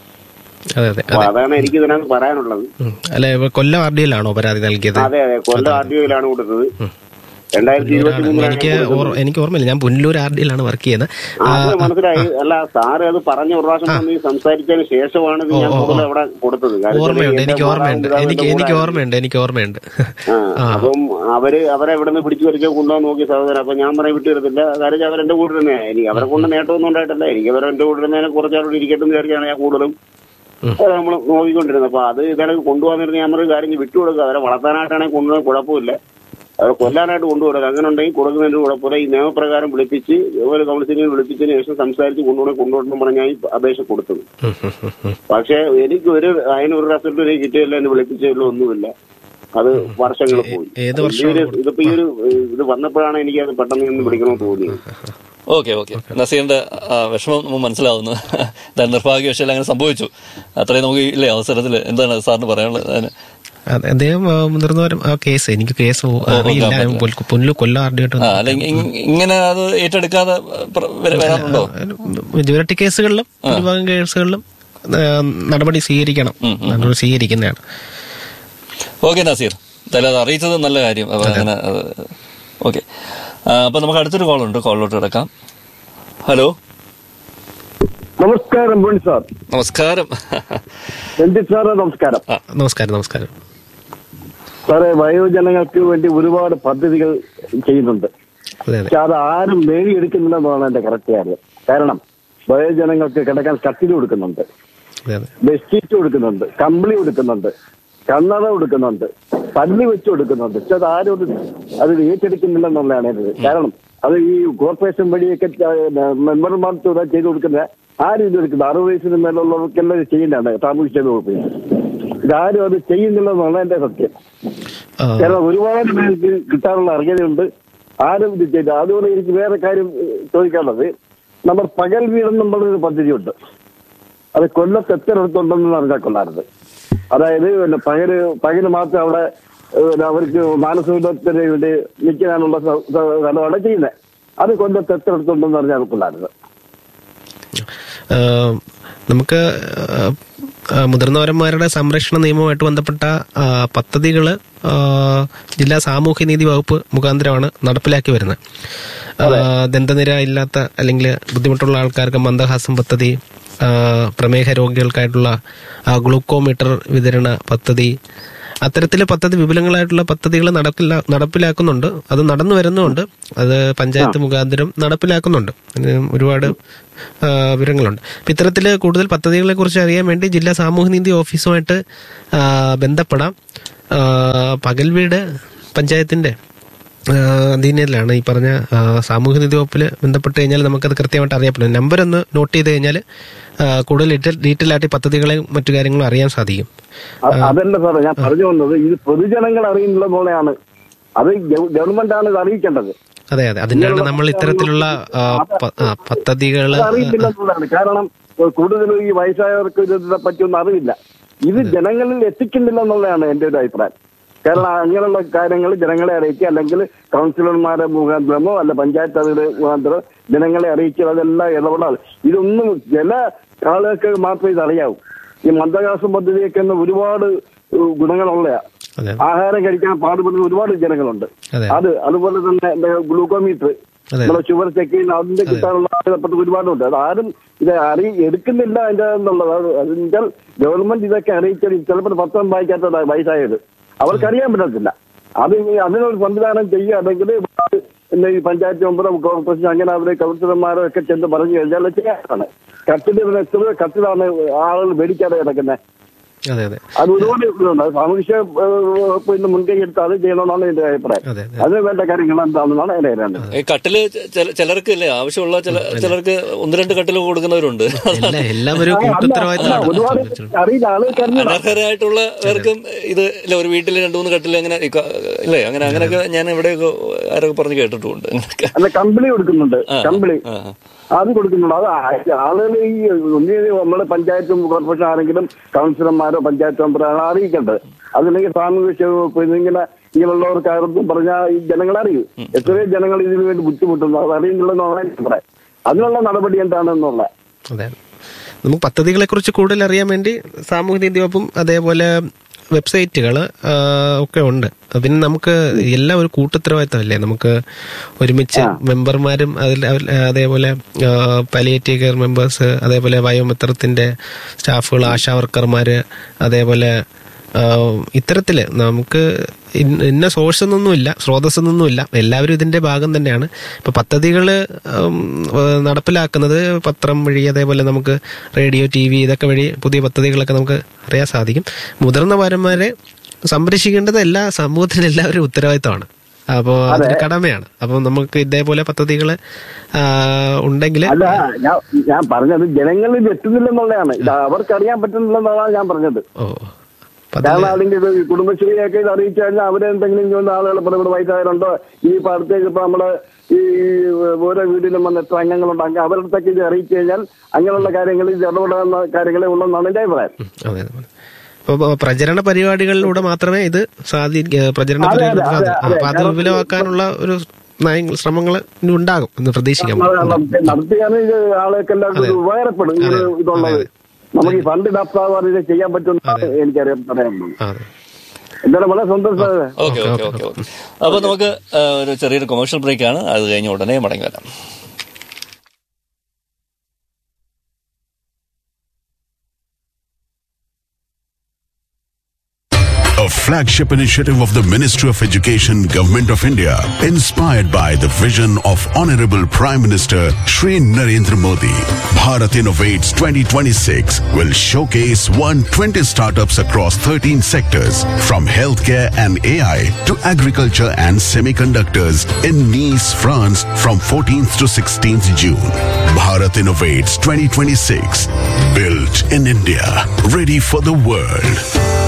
A: അതെ അതെ
F: അപ്പൊ അതാണ് എനിക്ക് ഇതിനകത്ത് പറയാനുള്ളത്
A: ഉം. അല്ല ഇപ്പൊ കൊല്ലം ആർ ഡി എല്ലാണോ പരാതി നൽകിയത്
F: അതെ അതെ കൊല്ലം ആർ ഡി ഒയിലാണ് കൊടുത്തത് രണ്ടായിരത്തി ഇരുപത്തി
A: എനിക്ക് ഓർ- എനിക്ക് ഓർമ്മയില്ല ഞാൻ പുനലൂർ ആർ ഡിയിലാണ് വർക്ക് ചെയ്യുന്നത് ആ,
F: അത് മനസ്സിലായി അല്ല സാറ് അത് പറഞ്ഞ ഒരു പ്രാവശ്യം വന്ന് സംസാരിച്ചതിന് ശേഷമാണ് ഇത് ഞാൻ കൂടുതൽ അവിടെ കൊടുത്തത് കാര്യം
A: ഓർമ്മയുണ്ട്
F: എന്റെ
A: എനിക്ക് ഓർമ്മയുണ്ട്
F: മാതാപിതാക്കളുടെ
A: എനിക്ക്
F: കൂടെ
A: എനിക്ക്
F: ആയിരുന്നു.
A: ഓർമ്മയുണ്ട് എനിക്ക് ഓർമ്മയുണ്ട്
F: ആ, അപ്പം അവര് അവരെ എവിടെ നിന്ന് പിടിച്ചു വരച്ചോ കൊണ്ടുപോകാൻ നോക്കി സഹോദരൻ അപ്പൊ ഞാൻ പറയാൻ വിട്ടു തരത്തില്ല കാര്യം അവരെന്റെ കൂടെ തന്നെ എനിക്ക് അവരെ കൊണ്ട് നേട്ടമൊന്നും ഉണ്ടായിട്ടില്ല എനിക്ക് അവരെ എന്റെ കൂടെ തന്നെ കുറച്ചാളോട് ഇരിക്കട്ടെ എന്ന് വിചാരിച്ചാണ് ഞാൻ കൂടുതലും നമ്മൾ നോക്കിക്കൊണ്ടിരുന്നത് അപ്പൊ അത് ഇതൊക്കെ കൊണ്ടുപോകാൻ ഞാൻ ഒരു കാര്യം വിട്ടുകൊടുക്കുക അവരെ വളർത്താനായിട്ടാണെങ്കിൽ കൊണ്ടുപോകാൻ കുഴപ്പമില്ല അവരെ കൊല്ലാനായിട്ട് കൊണ്ടുപോകരുത് അങ്ങനെ ഉണ്ടെങ്കിൽ കൊടുക്കുന്നതിന് കുഴപ്പമില്ല ഈ നിയമപ്രകാരം വിളിപ്പിച്ച് ഒരു കൗൺസിലിംഗ് വിളിപ്പിച്ചതിന് ശേഷം സംസാരിച്ച് കൊണ്ടുപോകണം കൊണ്ടുപോകണം പറഞ്ഞാൽ ഈ അപേക്ഷ കൊടുത്തത്
A: ഉം, ഉം, ഉം, ഉം.
F: പക്ഷെ എനിക്ക് ഒരു അതിന് ഒരു റിസൾട്ട് ഒരു കിട്ടിയില്ല എന്നെ വിളിപ്പിച്ചതിലോ ഒന്നുമില്ല അത് വർഷങ്ങൾ പോയി
A: ഏത്
F: അപ്പൊ
A: വർഷമാണ്
F: ഈ ഒരു- ഇതിപ്പോ ഈ ഒരു ഏഹ്, ഇത് വന്നപ്പോഴാണ് എനിക്ക് അത് പെട്ടെന്ന് നിന്ന് വിളിക്കണമെന്ന് തോന്നിയത്
B: ഓക്കെ ഓക്കെ നസീറിന്റെ ആ, വിഷമം നമുക്ക് മനസ്സിലാവുന്നു എന്തായാലും നിർഭാഗ്യവശാൽ അങ്ങനെ സംഭവിച്ചു അത്രയും നമുക്ക് ഇല്ലേ അവസരത്തിൽ എന്താണ് സാറിന് പറയാനുള്ളത് അതിന്
A: അതെ, അദ്ദേഹം ആ, മുതിർന്നവരും ആ കേസ് എനിക്ക് കേസ് അറിയില്ല ഞാൻ പുൽ- പുനലൂർ കൊല്ലം ആർ ഡി ആയിട്ട്
B: ആ അല്ല ഇ- ഇ- ഇങ്ങനെ അത് ഏറ്റെടുക്കാതെ പ്ര- വര- വരാറുണ്ടോ
A: മെജോറിറ്റി കേസുകളിലും ഭൂരിഭാഗം കേസുകളിലും ആ, നടപടി സ്വീകരിക്കണം നടപടി സ്വീകരിക്കുന്നതാണ്
B: ഓക്കെ നസീർ എന്തായാലും അത് അറിയിച്ചത് നല്ല കാര്യം അപ്പൊ അങ്ങനെ ഓക്കെ അപ്പൊ നമുക്ക് അടുത്തൊരു കോൾ ഉണ്ട് കോളിലോട്ട് കിടക്കാം ഹലോ
G: നമസ്കാരം ബോണി സാർ
B: നമസ്കാരം
G: രഞ്ജിത് സാറ് നമസ്കാരം
A: നമസ്കാരം നമസ്കാരം
G: സാറേ വയോജനങ്ങൾക്ക് വേണ്ടി ഒരുപാട് പദ്ധതികൾ ചെയ്യുന്നുണ്ട്
A: അതെ അതെ
G: പക്ഷെ അത് ആരും നേടിയെടുക്കുന്നില്ലെന്നാണ് എന്റെ കറക്റ്റ് കാര്യം കാരണം വയോജനങ്ങൾക്ക് കിടക്കാൻ കട്ടിൽ കൊടുക്കുന്നുണ്ട്
A: അതെ അതെ
G: ബെഡ്ഷീറ്റ് കൊടുക്കുന്നുണ്ട് കമ്പിളി കൊടുക്കുന്നുണ്ട് കണ്ണട കൊടുക്കുന്നുണ്ട് പല്ല് വെച്ച് കൊടുക്കുന്നുണ്ട് പക്ഷെ അത് ആരും ഒരു അത് ഏറ്റെടുക്കുന്നില്ലെന്നുള്ളതാണ് എന്റെ ഇത്. കാരണം അത് ഈ കോർപ്പറേഷൻ വഴിയൊക്കെ മെമ്പർമാർക്ക് ചെയ്തു കൊടുക്കുന്ന ആരും ഇത് എടുക്കുന്നത് അറുപത് വയസ്സിന് മേലുള്ളവർക്കെല്ലാം ഇത് ചെയ്യുന്നതാണ് സാമൂഹ്യ ക്ഷേമ വകുപ്പിൽ ഇതാരും അത് ചെയ്യുന്നില്ലെന്നാണ് എന്റെ സത്യം
A: ആ,
G: കാരണം ഒരുപാട് പേർക്ക് കിട്ടാനുള്ള അർഹതയുണ്ട് ആരും ഇത് ചെയ്ത അതുപോലെ എനിക്ക് വേറെ കാര്യം ഏഹ്, ചോദിക്കാനുള്ളത് നമ്മൾ പകൽ വീടെന്നും പറഞ്ഞൊരു പദ്ധതിയുണ്ട് അത് കൊല്ലത്ത് എത്ര അടുത്തുണ്ടെന്ന് അറിഞ്ഞാൽ കൊള്ളാറുണ്ട് അതായത് പിന്നെ പകല് പകല് മാത്രം അവിടെ ഏഹ്, അവർക്ക് മാനസികത്തിന് വേണ്ടി നിൽക്കാനുള്ള സ- സ- സ്ഥലമാണ് ചെയ്യുന്നത് അത് കൊല്ലത്ത് എത്ര അടുത്തുണ്ടെന്ന് അറിഞ്ഞാൽ കൊള്ളാറുണ്ട്
A: ആ, നമുക്ക് ആ, മുതിർന്നവരന്മാരുടെ സംരക്ഷണ നിയമവുമായിട്ട് ബന്ധപ്പെട്ട പദ്ധതികൾ ജില്ലാ സാമൂഹ്യനീതി വകുപ്പ് മുഖാന്തരമാണ് നടപ്പിലാക്കി വരുന്നത് ആ, ദന്തനിര ഇല്ലാത്ത അല്ലെങ്കിൽ ബുദ്ധിമുട്ടുള്ള ആൾക്കാർക്ക് മന്ദഹാസം പദ്ധതി ആ, പ്രമേഹ രോഗികൾക്കായിട്ടുള്ള ആ, ഗ്ലൂക്കോമീറ്റർ വിതരണ പദ്ധതി അത്തരത്തിൽ പദ്ധതി വിപുലങ്ങളായിട്ടുള്ള പദ്ധതികൾ നടക്കില്ല നടപ്പിലാക്കുന്നുണ്ട് അത് നടന്നു വരുന്നുണ്ട് അത് പഞ്ചായത്ത് മുഖാന്തരം നടപ്പിലാക്കുന്നുണ്ട് അതിന് ഒരുപാട് ആ, വിവരങ്ങളുണ്ട് അപ്പം ഇത്തരത്തിൽ കൂടുതൽ പദ്ധതികളെ കുറിച്ച് അറിയാൻ വേണ്ടി ജില്ലാ സാമൂഹ്യനീതി ഓഫീസുമായിട്ട് ആ, ബന്ധപ്പെടാം ആ, പകൽ വീട് പഞ്ചായത്തിന്റെ ആ, അധീനതയിലാണ് ഈ പറഞ്ഞ ആ, സാമൂഹ്യനീതി വകുപ്പിൽ ബന്ധപ്പെട്ട് കഴിഞ്ഞാൽ നമുക്കത് കൃത്യമായിട്ട് അറിയപ്പെടും നമ്പർ ഒന്ന് നോട്ട് ചെയ്ത് കഴിഞ്ഞാൽ ആ, കൂടുതൽ ഡീറ്റെയിൽ ഡീറ്റെയിൽ ആയിട്ട് ഈ പദ്ധതികളെയും മറ്റു കാര്യങ്ങളും അറിയാൻ സാധിക്കും
G: അ- അതല്ല സാറേ ഞാൻ പറഞ്ഞു വന്നത് ഇത് പൊതുജനങ്ങൾ അറിയുന്നില്ല പോലെയാണ് അത് ഗവൺമെന്റ് ആണ് ഇത് അറിയിക്കേണ്ടത്
A: അതെ അതെ അതിനാണ് നമ്മൾ ഇത്തരത്തിലുള്ള ആ, പ- ആ, പദ്ധതികള്
G: അത് അറിയില്ല എന്നുള്ളതാണ് കാരണം കൂടുതലും ഈ വയസ്സായവർക്ക് ഇതിനെ പറ്റിയൊന്നും അറിയില്ല ഇത് ജനങ്ങളിൽ എത്തിക്കുന്നില്ല എന്നുള്ളതാണ് എന്റെ ഒരു അഭിപ്രായം കാരണം അങ്ങനെയുള്ള കാര്യങ്ങൾ ജനങ്ങളെ അറിയിക്കുക അല്ലെങ്കിൽ കൗൺസിലർമാരെ മുഖാന്തരമോ അല്ല പഞ്ചായത്ത് അതിയുടെ മുഖാന്തരം ജനങ്ങളെ അറിയിക്കുക അതെല്ലാം ഇടപെടാതെ ഇതൊന്നും ചില ആളുകൾക്ക് മാത്രമേ ഇത് അറിയാവൂ ഈ മന്ദകാസം പദ്ധതിയൊക്കെ ഒന്ന് ഒരുപാട് ഏഹ്, ഗുണങ്ങളുള്ളയാ
A: അതെ
G: ആഹാരം കഴിക്കാൻ പാടുപെടുന്ന ഒരുപാട് ജനങ്ങളുണ്ട്
A: അതെ
G: അത് അതുപോലെ തന്നെ എന്താ ഗ്ലൂക്കോമീറ്റർ
A: അതെ.
G: നമ്മുടെ ഷുഗർ ചെക്ക് ചെയ്യുന്ന അതിന്റെ കിട്ടാനുള്ള ആളുകളെ ഒരുപാടുണ്ട് അത് ആരും ഇത് അറി എടുക്കുന്നില്ല അതിന്റെ എന്നുള്ളത് അത് അതിന്റെ ഗവൺമെന്റ് ഇതൊക്കെ അറിയിച്ചാൽ ചിലപ്പോൾ പത്രം വായിക്കാത്ത വയസ്സായത് അവർക്കറിയാൻ പറ്റത്തില്ല അത് ഇനി അതിനൊരു സംവിധാനം ചെയ്യുകയാണെങ്കിൽ പിന്നെ ഈ പഞ്ചായത്ത് മെമ്പറോ കോർപ്പറേഷൻ അങ്ങനെ അവരെ കൗൺസിലർമാരോ ഒക്കെ ചെന്ന് പറഞ്ഞു കഴിഞ്ഞാൽ ചെയ്യാനാണ് കത്തില് എത്ര കത്തിലാണ് ആളുകൾ മേടിക്കാതെ കിടക്കുന്നത്
A: അതെ അതെ
G: അത് ഒരുപാട് ഇതുണ്ട് അത് സാമൂഹ്യ വകുപ്പ് ഇന്ന് മുൻകൈ എടുത്ത് അത് ചെയ്യണമെന്നാണ് എന്റെ അഭിപ്രായം
A: അതെ അതെ
G: അതിന് വേണ്ട കാര്യങ്ങൾ എന്താണെന്നാണ് എന്റെ അഭിപ്രായം
B: ഈ കട്ടില് ചെ- ചിലർക്ക് ഇല്ലേ ആവശ്യമുള്ള ചില ചിലർക്ക് ഒന്ന് രണ്ട് കട്ടില് കൊടുക്കുന്നവരുണ്ട്
A: എല്ലാ എല്ലാം ഒരു
G: അല്ല,
A: കൂട്ടുത്തരവാദിത്തമാണ്
G: ഒരുപാട് അറിയില്ല ആളുകൾക്ക് അറിഞ്ഞില്ല
B: അനർഹരായിട്ടുള്ളവർക്കും ഇത് ഇല്ല ഒരു വീട്ടിൽ രണ്ടു മൂന്ന് കട്ടില് അങ്ങനെ ഈ ക- ഇല്ലേ അങ്ങനെ അങ്ങനെയൊക്കെ ഞാൻ എവിടെയൊക്കെ ആരൊക്കെ പറഞ്ഞ് കേട്ടിട്ടുമുണ്ട് അങ്ങനെയൊക്കെ
G: അല്ല കമ്പിളി കൊടുക്കുന്നുണ്ട്
B: ആ,
G: കമ്പിളി
B: ആ,
G: അത് കൊടുക്കുന്നുണ്ട് അത് ആ- ആളുകൾ ഈ ഒന്നേ നമ്മുടെ പഞ്ചായത്തും കോർപ്പറേഷൻ ആരെങ്കിലും കൗൺസിലർമാരോ പഞ്ചായത്ത് മെമ്പറോ അറിയിക്കേണ്ടത് അതില്ലെങ്കിൽ സാമൂഹ്യ വകുപ്പ് ഇതിങ്ങനെ ഇങ്ങനെയുള്ളവർക്കാർക്കും പറഞ്ഞാൽ ഈ ജനങ്ങൾ അറിയൂ എത്രയോ ജനങ്ങൾ ഇതിനു വേണ്ടി ബുദ്ധിമുട്ടുന്നു അത് അറിയുന്നുള്ളതെന്നാണ് എന്റെ അഭിപ്രായം അതിനുള്ള നടപടി എന്താണെന്നുള്ള
A: അതെ നമുക്ക് പദ്ധതികളെ കുറിച്ച് കൂടുതൽ അറിയാൻ വേണ്ടി സാമൂഹ്യനീതി വകുപ്പും അതേപോലെ വെബ്സൈറ്റുകൾ ഒക്കെ ഉണ്ട് പിന്നെ നമുക്ക് എല്ലാം ഒരു കൂട്ടുത്തരവാദിത്തമല്ലേ നമുക്ക് ഒരുമിച്ച് മെമ്പർമാരും അതിൽ അവൽ- അതേപോലെ പാലിയേറ്റീവ് കെയർ മെമ്പേഴ്സ് അതേപോലെ വയോമിത്രത്തിന്റെ സ്റ്റാഫുകൾ ആശാ വർക്കർമാര് അതേപോലെ ആഹ് ഇത്തരത്തില് നമുക്ക് ഇന്ന- ഇന്ന സോഴ്സ് ഒന്നൊന്നുമില്ല സ്രോതസ് ഒന്നൊന്നുമില്ല എല്ലാവരും ഇതിന്റെ ഭാഗം തന്നെയാണ് ഇപ്പൊ പദ്ധതികൾ നടപ്പിലാക്കുന്നത് പത്രം വഴി അതേപോലെ നമുക്ക് റേഡിയോ ടി വി ഇതൊക്കെ വഴി പുതിയ പദ്ധതികളൊക്കെ നമുക്ക് അറിയാൻ സാധിക്കും മുതിർന്ന പൗരന്മാരെ സംരക്ഷിക്കേണ്ടത് എല്ലാ സമൂഹത്തിന് എല്ലാവരും ഉത്തരവാദിത്തമാണ് അപ്പോൾ അതൊരു കടമയാണ് അപ്പോൾ നമുക്ക് ഇതേപോലെ പദ്ധതികൾ ഉണ്ടെങ്കിൽ
G: അല്ല ഞാൻ ഞാൻ പറഞ്ഞത് ജനങ്ങളിൽ എത്തുന്നില്ലെന്നുള്ളതാണ് ഇത് അവർക്കറിയാൻ പറ്റുന്നില്ലെന്നാണ് ഞാൻ പറഞ്ഞത്
A: ഓ അപ്പൊ അതില്
G: കാരണം അല്ലെങ്കിൽ ഇത് കുടുംബശ്രീയൊക്കെ ഇത് അറിയിച്ചു കഴിഞ്ഞാൽ അവരെന്തെങ്കിലും ചെയ്യുന്ന ആളുകൾ ഇപ്പോൾ ഇവിടെ വയസ്സായവരുണ്ടോ ഈ അടുത്തേക്ക് ഇപ്പൊ നമ്മള് ഈ ഓരോ വീട്ടിലും വന്ന് എത്ര അംഗങ്ങളുണ്ട് അങ്ങ് അവരുടെ അടുത്തൊക്കെ ഇത് അറിയിച്ചു കഴിഞ്ഞാൽ അങ്ങനെയുള്ള കാര്യങ്ങൾ ഇത് ഇടപെടാവുന്ന കാര്യങ്ങളെ ഉള്ളെന്നാണ് എന്റെ അഭിപ്രായം
A: അതെ അതെ അപ്പൊ പ്രചരണ പരിപാടികളിലൂടെ മാത്രമേ ഇത് സാധി പ്രചരണ
G: അതെ,
A: പരിപാടി
G: അതെ,
A: സാധി-
G: അതെ,
A: അപ്പൊ അത്
G: കാരണം
A: വിപുലമാക്കാനുള്ള ഒരു നയങ്ങൾ ശ്രമങ്ങൾ ഇനി ഉണ്ടാകും എന്ന് പ്രതീക്ഷിക്കാം
G: നടത്തിയാണ് ഇത് ആളുകൾക്ക് എല്ലാവർക്കും ഇത് ഉപകാരപ്പെടും ഇങ്ങനെ
A: അതെ,
G: ഇതുള്ളത്
A: അതെ.
G: നമുക്ക് ഈ ഫണ്ട് ഡാപ്താവാതെ ഇത് ചെയ്യാൻ പറ്റുമെന്ന് എനിക്കറിയാൻ പറയാനുള്ളൂ
A: അതെ
G: എന്തായാലും വളരെ സന്തോഷം
B: ഓക്കെ ഓക്കെ ഓക്കെ ഓക്കെ അപ്പൊ നമുക്ക് ആ, ഒരു ചെറിയൊരു കൊമേഴ്ഷ്യൽ ബ്രേക്ക് ആണ് അത് കഴിഞ്ഞ് ഉടനെ മടങ്ങി വരാം
H: A flagship initiative of the Ministry of Education, Government of India, inspired by the vision of Honorable Prime Minister Shri Narendra Modi. Bharat Innovates 2026 will showcase 120 startups across 13 sectors, from healthcare and AI to agriculture and semiconductors in Nice, France from 14th to 16th June. Bharat Innovates 2026, built in India, ready for the world.